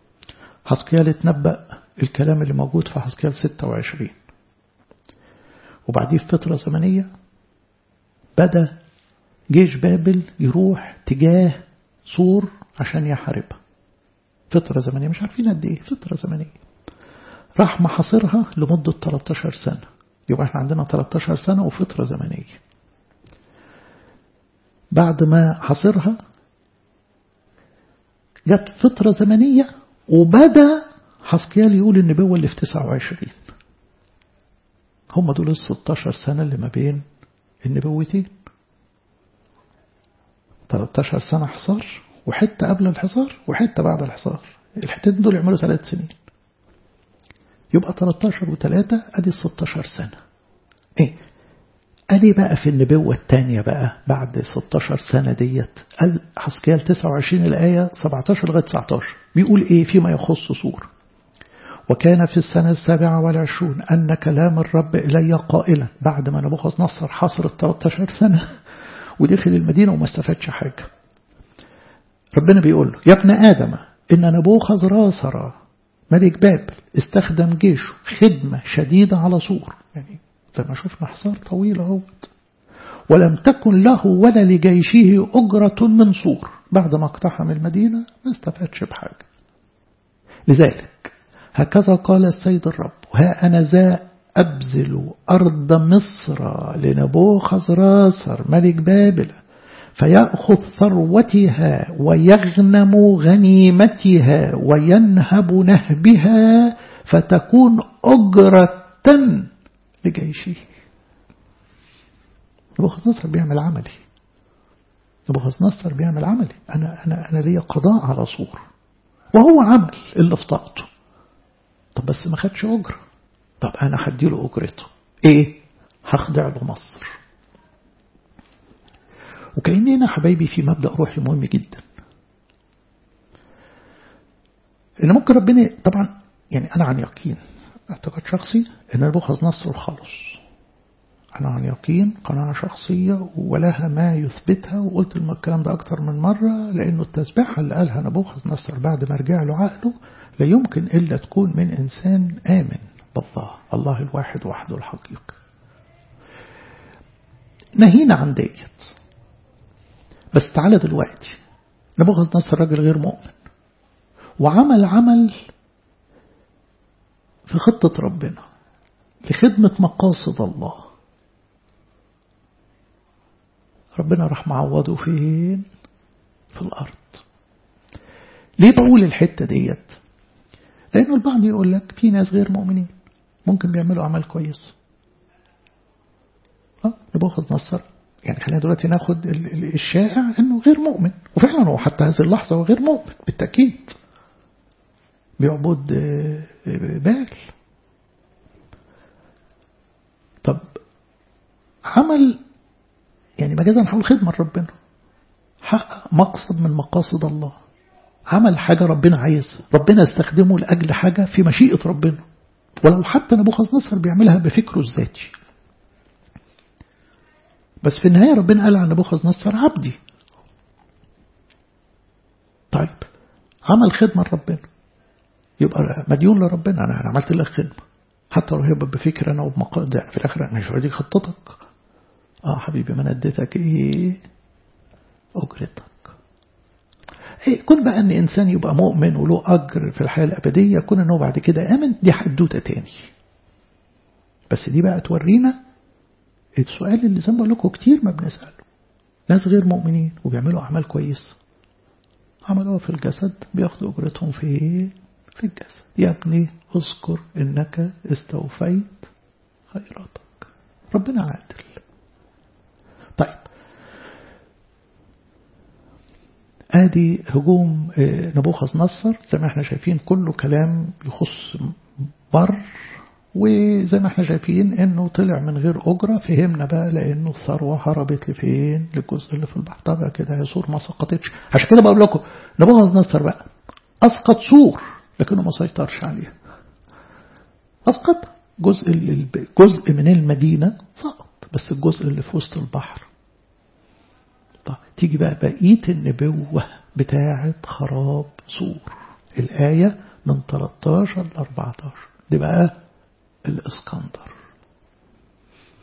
حسكيال اتنبأ الكلام اللي موجود في حسكيال 26 وبعديه في فترة زمنية بدأ جيش بابل يروح تجاه سور عشان يحاربها فترة زمنية مش عارفين قد ايه فترة زمنية راح محاصرها لمدة 13 سنة يبقى احنا عندنا 13 سنة وفترة زمنية بعد ما حاصرها جت فترة زمنية وبدأ حسكيال يقول النبوة اللي في 29 هم دول ال 16 سنة اللي ما بين النبوتين 13 سنة حصار وحتة قبل الحصار وحتة بعد الحصار الحتتين دول يعملوا ثلاث سنين يبقى 13 و3 ادي 16 سنة ايه ادي بقى في النبوة الثانية بقى بعد 16 سنة ديت قال حسكيال 29 الآية 17 لغاية 19 بيقول ايه فيما يخص سور وكان في السنة السابعة والعشرون أن كلام الرب إلي قائلا بعد ما نبوخذ نصر حصر ال 13 سنة ودخل المدينة وما استفادش حاجة ربنا بيقول له يا ابن آدم إن نبوخذ راسر ملك بابل استخدم جيشه خدمة شديدة على سور يعني زي ما شفنا حصار طويل اهوت ولم تكن له ولا لجيشه أجرة من سور بعد ما اقتحم المدينة ما استفادش بحاجة لذلك هكذا قال السيد الرب ها أنا ذا أبذل أرض مصر لنبوخذ راسر ملك بابل فيأخذ ثروتها ويغنم غنيمتها وينهب نهبها فتكون أجرة لجيشه نبوخذ نصر بيعمل عملي نبوخذ نصر بيعمل عملي أنا, أنا, أنا لي قضاء على صور وهو عمل اللي في طاقته طب بس ما خدش أجرة طب أنا هديله أجرته إيه هخضع له مصر وكأننا حبايبي في مبدأ روحي مهم جدا إن ممكن ربنا طبعا يعني أنا عن يقين اعتقاد شخصي إن نبوخذ نصر خلص أنا عن يقين قناعة شخصية ولها ما يثبتها وقلت الكلام ده أكتر من مرة لأنه التسبيحة اللي قالها نبوخذ نصر بعد ما رجع له عقله لا يمكن إلا تكون من إنسان آمن بالله الله الواحد وحده الحقيقي نهينا عن ديت بس تعالى دلوقتي نبوخذ نصر راجل غير مؤمن وعمل عمل في خطة ربنا لخدمة مقاصد الله ربنا راح معوضه فين في الأرض ليه بقول الحتة ديت لأنه البعض يقول لك في ناس غير مؤمنين ممكن بيعملوا أعمال كويس اه نبوخذ نصر يعني خلينا دلوقتي ناخد الشائع انه غير مؤمن وفعلا هو حتى هذه اللحظة هو غير مؤمن بالتأكيد بيعبد بال طب عمل يعني مجازا نحاول خدمة لربنا حقق مقصد من مقاصد الله عمل حاجة ربنا عايزها ربنا استخدمه لأجل حاجة في مشيئة ربنا ولو حتى نبوخذ نصر بيعملها بفكره الذاتي بس في النهاية ربنا قال عن نبوخذ نصر عبدي طيب عمل خدمة لربنا يبقى مديون لربنا أنا عملت لك خدمة حتى لو هي بفكر أنا وبمقاصد يعني في الآخر أنا مش دي خطتك آه حبيبي ما أنا اديتك إيه أجرتك إيه كون بقى أن إنسان يبقى مؤمن وله أجر في الحياة الأبدية كون أنه بعد كده آمن دي حدوتة تاني بس دي بقى تورينا السؤال اللي زي ما بقول لكم كتير ما بنسأله ناس غير مؤمنين وبيعملوا أعمال كويسة عملوها في الجسد بياخدوا أجرتهم في في الجسد يا ابني اذكر إنك استوفيت خيراتك ربنا عادل طيب ادي هجوم نبوخذ نصر زي ما احنا شايفين كله كلام يخص بر وزي ما احنا شايفين انه طلع من غير اجره فهمنا بقى لانه الثروه هربت لفين للجزء اللي في البحر طبعا كده هي سور ما سقطتش عشان كده بقول لكم نبوخذ نصر بقى اسقط سور لكنه ما سيطرش عليها اسقط جزء جزء من المدينه سقط بس الجزء اللي في وسط البحر طب تيجي بقى بقيه النبوه بتاعه خراب سور الايه من 13 ل 14 دي بقى الاسكندر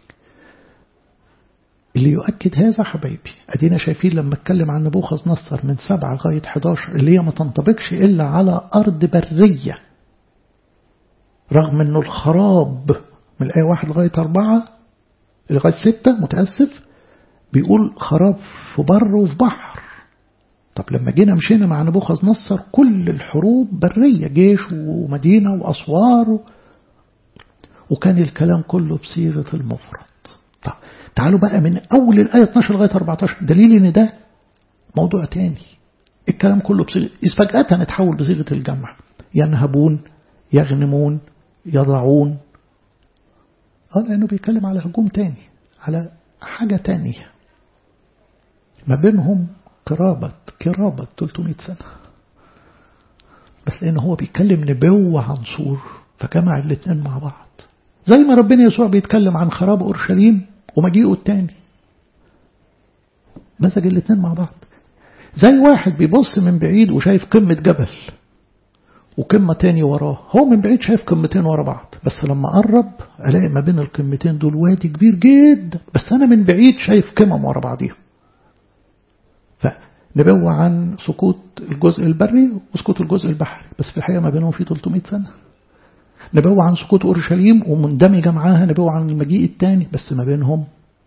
اللي يؤكد هذا حبايبي أدينا شايفين لما اتكلم عن نبوخذ نصر من سبعة لغاية 11 اللي هي ما تنطبقش إلا على أرض برية رغم أنه الخراب من الآية واحد لغاية أربعة لغاية ستة متأسف بيقول خراب في بر وفي بحر طب لما جينا مشينا مع نبوخذ نصر كل الحروب برية جيش ومدينة وأسوار و... وكان الكلام كله بصيغة المفرد طب تعالوا بقى من أول الآية 12 لغاية 14 دليل إن ده موضوع تاني الكلام كله بصيغة إذ فجأة اتحول بصيغة الجمع ينهبون يغنمون يضعون اه لأنه بيتكلم على هجوم تاني على حاجة تانية ما بينهم قرابة قرابة 300 سنة بس لأنه هو بيتكلم نبوة عن صور فجمع الاثنين مع بعض زي ما ربنا يسوع بيتكلم عن خراب أورشليم ومجيئه التاني مزج الاثنين مع بعض زي واحد بيبص من بعيد وشايف قمة جبل وقمة تاني وراه هو من بعيد شايف قمتين ورا بعض بس لما قرب ألاقي ما بين القمتين دول وادي كبير جدا بس أنا من بعيد شايف قمم ورا بعضيهم فنبوة عن سقوط الجزء البري وسقوط الجزء البحري بس في الحقيقة ما بينهم في 300 سنة نبوة عن سقوط أورشليم ومندمجة معاها نبوة عن المجيء الثاني بس ما بينهم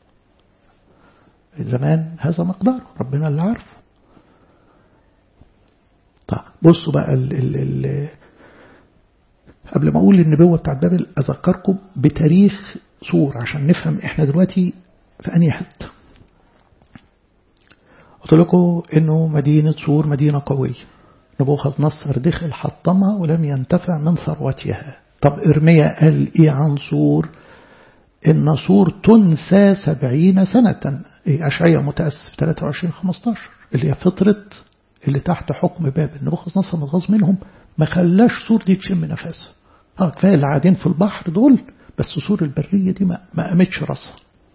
زمان هذا مقدار ربنا اللي عارفه طيب بصوا بقى ال ال ال قبل ما أقول النبوة بتاعت بابل أذكركم بتاريخ سور عشان نفهم إحنا دلوقتي في أنهي حتة قلت لكم إنه مدينة سور مدينة قوية نبوخذ نصر دخل حطمها ولم ينتفع من ثروتها طب إرميا قال إيه عن سور إن سور تنسى سبعين سنة إيه أشعية متأسف 23 15 اللي هي فترة اللي تحت حكم بابل نبوخذ نصر متغاظ منهم ما خلاش سور دي تشم نفسها اه كفايه اللي قاعدين في البحر دول بس سور البريه دي ما, ما قامتش راسها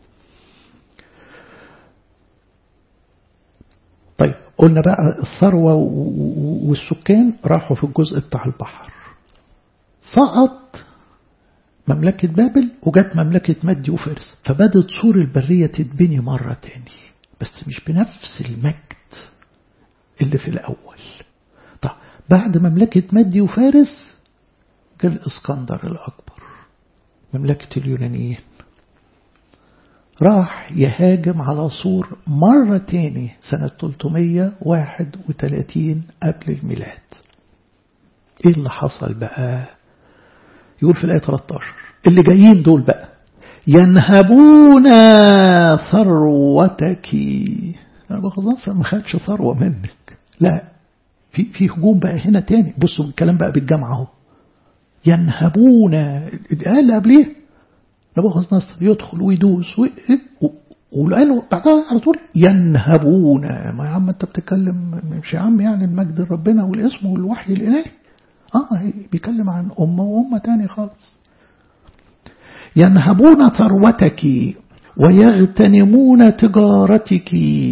طيب قلنا بقى الثروه والسكان راحوا في الجزء بتاع البحر سقط مملكة بابل وجت مملكة مادي وفارس فبدت سور البرية تتبني مرة تاني بس مش بنفس المجد اللي في الأول طب بعد مملكة مادي وفارس جاء الإسكندر الأكبر مملكة اليونانيين راح يهاجم على سور مرة تاني سنة 331 قبل الميلاد ايه اللي حصل بقى يقول في الآية 13 اللي جايين دول بقى ينهبون ثروتك أنا باخذ ما خدش ثروة منك لا في في هجوم بقى هنا تاني بصوا الكلام بقى بالجمع اهو ينهبون قال قبليه نبوخذ نصر يدخل ويدوس وقالوا بعدها على طول ينهبون ما يا عم انت بتتكلم مش يا عم يعني المجد ربنا والاسم والوحي الالهي اه بيتكلم عن امه وامه تاني خالص ينهبون ثروتك ويغتنمون تجارتك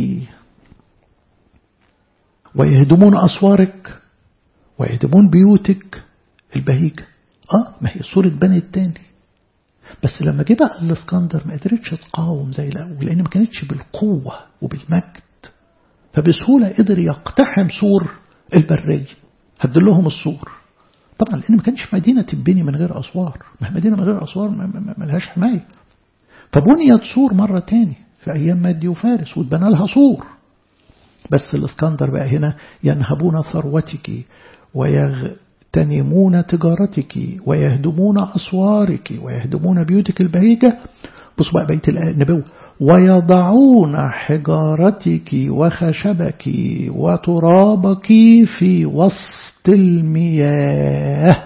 ويهدمون أسوارك ويهدمون بيوتك البهيجة اه ما هي صورة بني التاني بس لما جه بقى الاسكندر ما قدرتش تقاوم زي الأول لأن ما كانتش بالقوة وبالمجد فبسهولة قدر يقتحم سور البرية هد لهم السور طبعا لأن ما كانش مدينة تبني من غير أسوار ما هي مدينة من غير أسوار ما لهاش حماية فبنيت سور مرة تاني في أيام مادي وفارس واتبنى لها سور بس الاسكندر بقى هنا ينهبون ثروتك ويغتنمون تجارتك ويهدمون أسوارك ويهدمون بيوتك البهيجة بص بقى بيت النبوة ويضعون حجارتك وخشبك وترابك في وسط المياه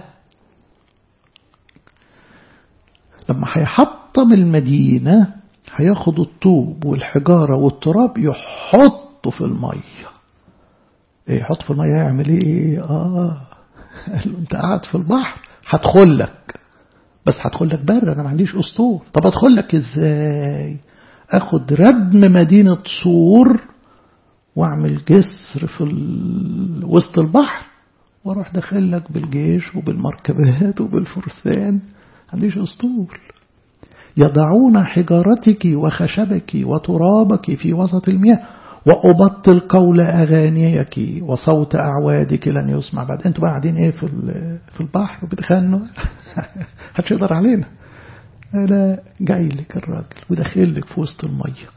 لما هيحطم المدينة هياخد الطوب والحجارة والتراب يحط يحطه في المية ايه يحط في المية يعمل ايه اه قال له انت قاعد في البحر هدخل لك بس هدخل لك بر انا ما عنديش اسطول طب ادخل لك ازاي اخد ردم مدينة سور واعمل جسر في ال... وسط البحر واروح داخل لك بالجيش وبالمركبات وبالفرسان ما عنديش اسطول يضعون حجارتك وخشبك وترابك في وسط المياه وأبطل قول أغانيك وصوت أعوادك لن يسمع بعد أنتوا بقى قاعدين إيه في في البحر بتخنوا محدش يقدر علينا لا جاي لك الراجل وداخل لك في وسط المية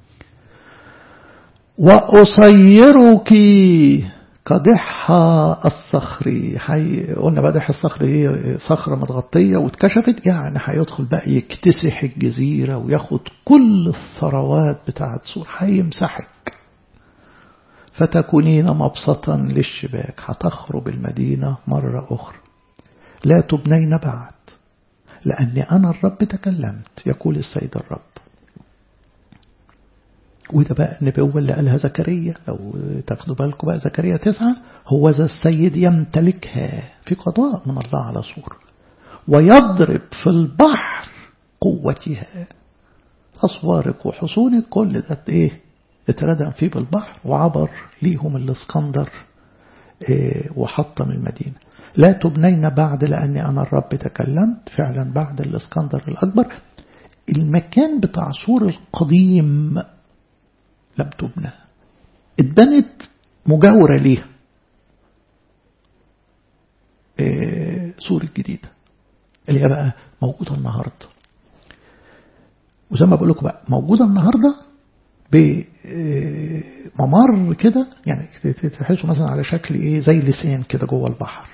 وأصيرك كضحى الصخر حي... قلنا بقى ضحى الصخر هي صخرة متغطية واتكشفت يعني هيدخل بقى يكتسح الجزيرة وياخد كل الثروات بتاعت سور هيمسحك فتكونين مبسطا للشباك هتخرب المدينة مرة أخرى لا تبنين بعد لأني أنا الرب تكلمت يقول السيد الرب وده بقى النبوة اللي قالها زكريا لو تاخدوا بالكم بقى زكريا تسعة هو ذا السيد يمتلكها في قضاء من الله على صور ويضرب في البحر قوتها أسوارك وحصونك كل ده ايه اتردم فيه بالبحر وعبر ليهم الاسكندر ايه وحطم المدينة لا تبنين بعد لأني أنا الرب تكلمت فعلا بعد الاسكندر الأكبر المكان بتاع سور القديم لم تبنى اتبنت مجاورة ليها إيه سور الجديدة اللي هي بقى موجودة النهاردة وزي ما بقول لكم بقى موجودة النهاردة بممر كده يعني تحسوا مثلا على شكل ايه زي لسان كده جوه البحر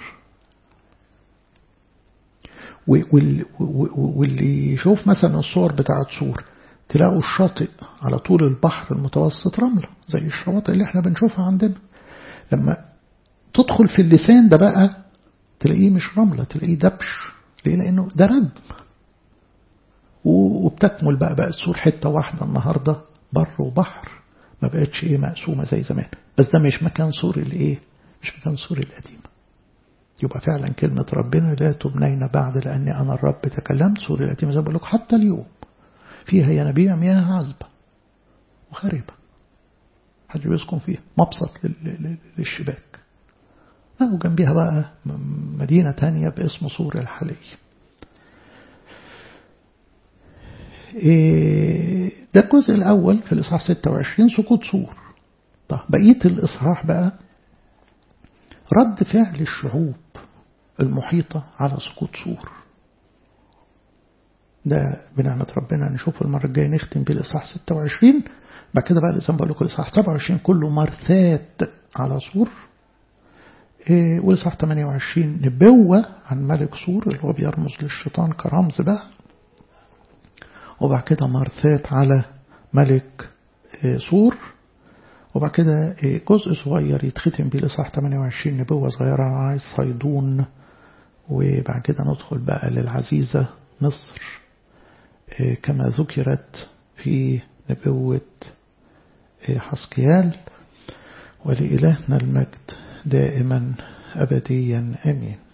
واللي يشوف مثلا الصور بتاعت سور تلاقوا الشاطئ على طول البحر المتوسط رملة زي الشواطئ اللي احنا بنشوفها عندنا لما تدخل في اللسان ده بقى تلاقيه مش رملة تلاقيه دبش ليه لأنه ده ردم وبتكمل بقى بقت سور حتة واحدة النهاردة بر وبحر ما بقتش ايه مقسومة زي زمان بس ده مش مكان سور الايه مش مكان سور القديم يبقى فعلا كلمة ربنا لا تبنين بعد لأني أنا الرب تكلمت سور القديم زي ما بقول لك حتى اليوم فيها ينابيع مياه عذبة وخريبة حد بيسكن فيها مبسط للشباك وجنبها بقى مدينة تانية باسم سور الحلي ده الجزء الأول في الإصحاح 26 سقوط سور طب بقية الإصحاح بقى رد فعل الشعوب المحيطة على سقوط سور ده بنعمة ربنا نشوف المرة الجاية نختم بالإصحاح 26 بعد كده بقى زي ما بقول لكم الإصحاح 27 كله مرثات على سور إيه والإصحاح 28 نبوة عن ملك سور اللي هو بيرمز للشيطان كرمز بقى وبعد كده مرثات على ملك إيه سور وبعد كده إيه جزء صغير يتختم بيه الإصحاح 28 نبوة صغيرة عن صيدون وبعد كده ندخل بقى للعزيزة مصر كما ذكرت في نبوة حسقيال ولإلهنا المجد دائما أبديا أمين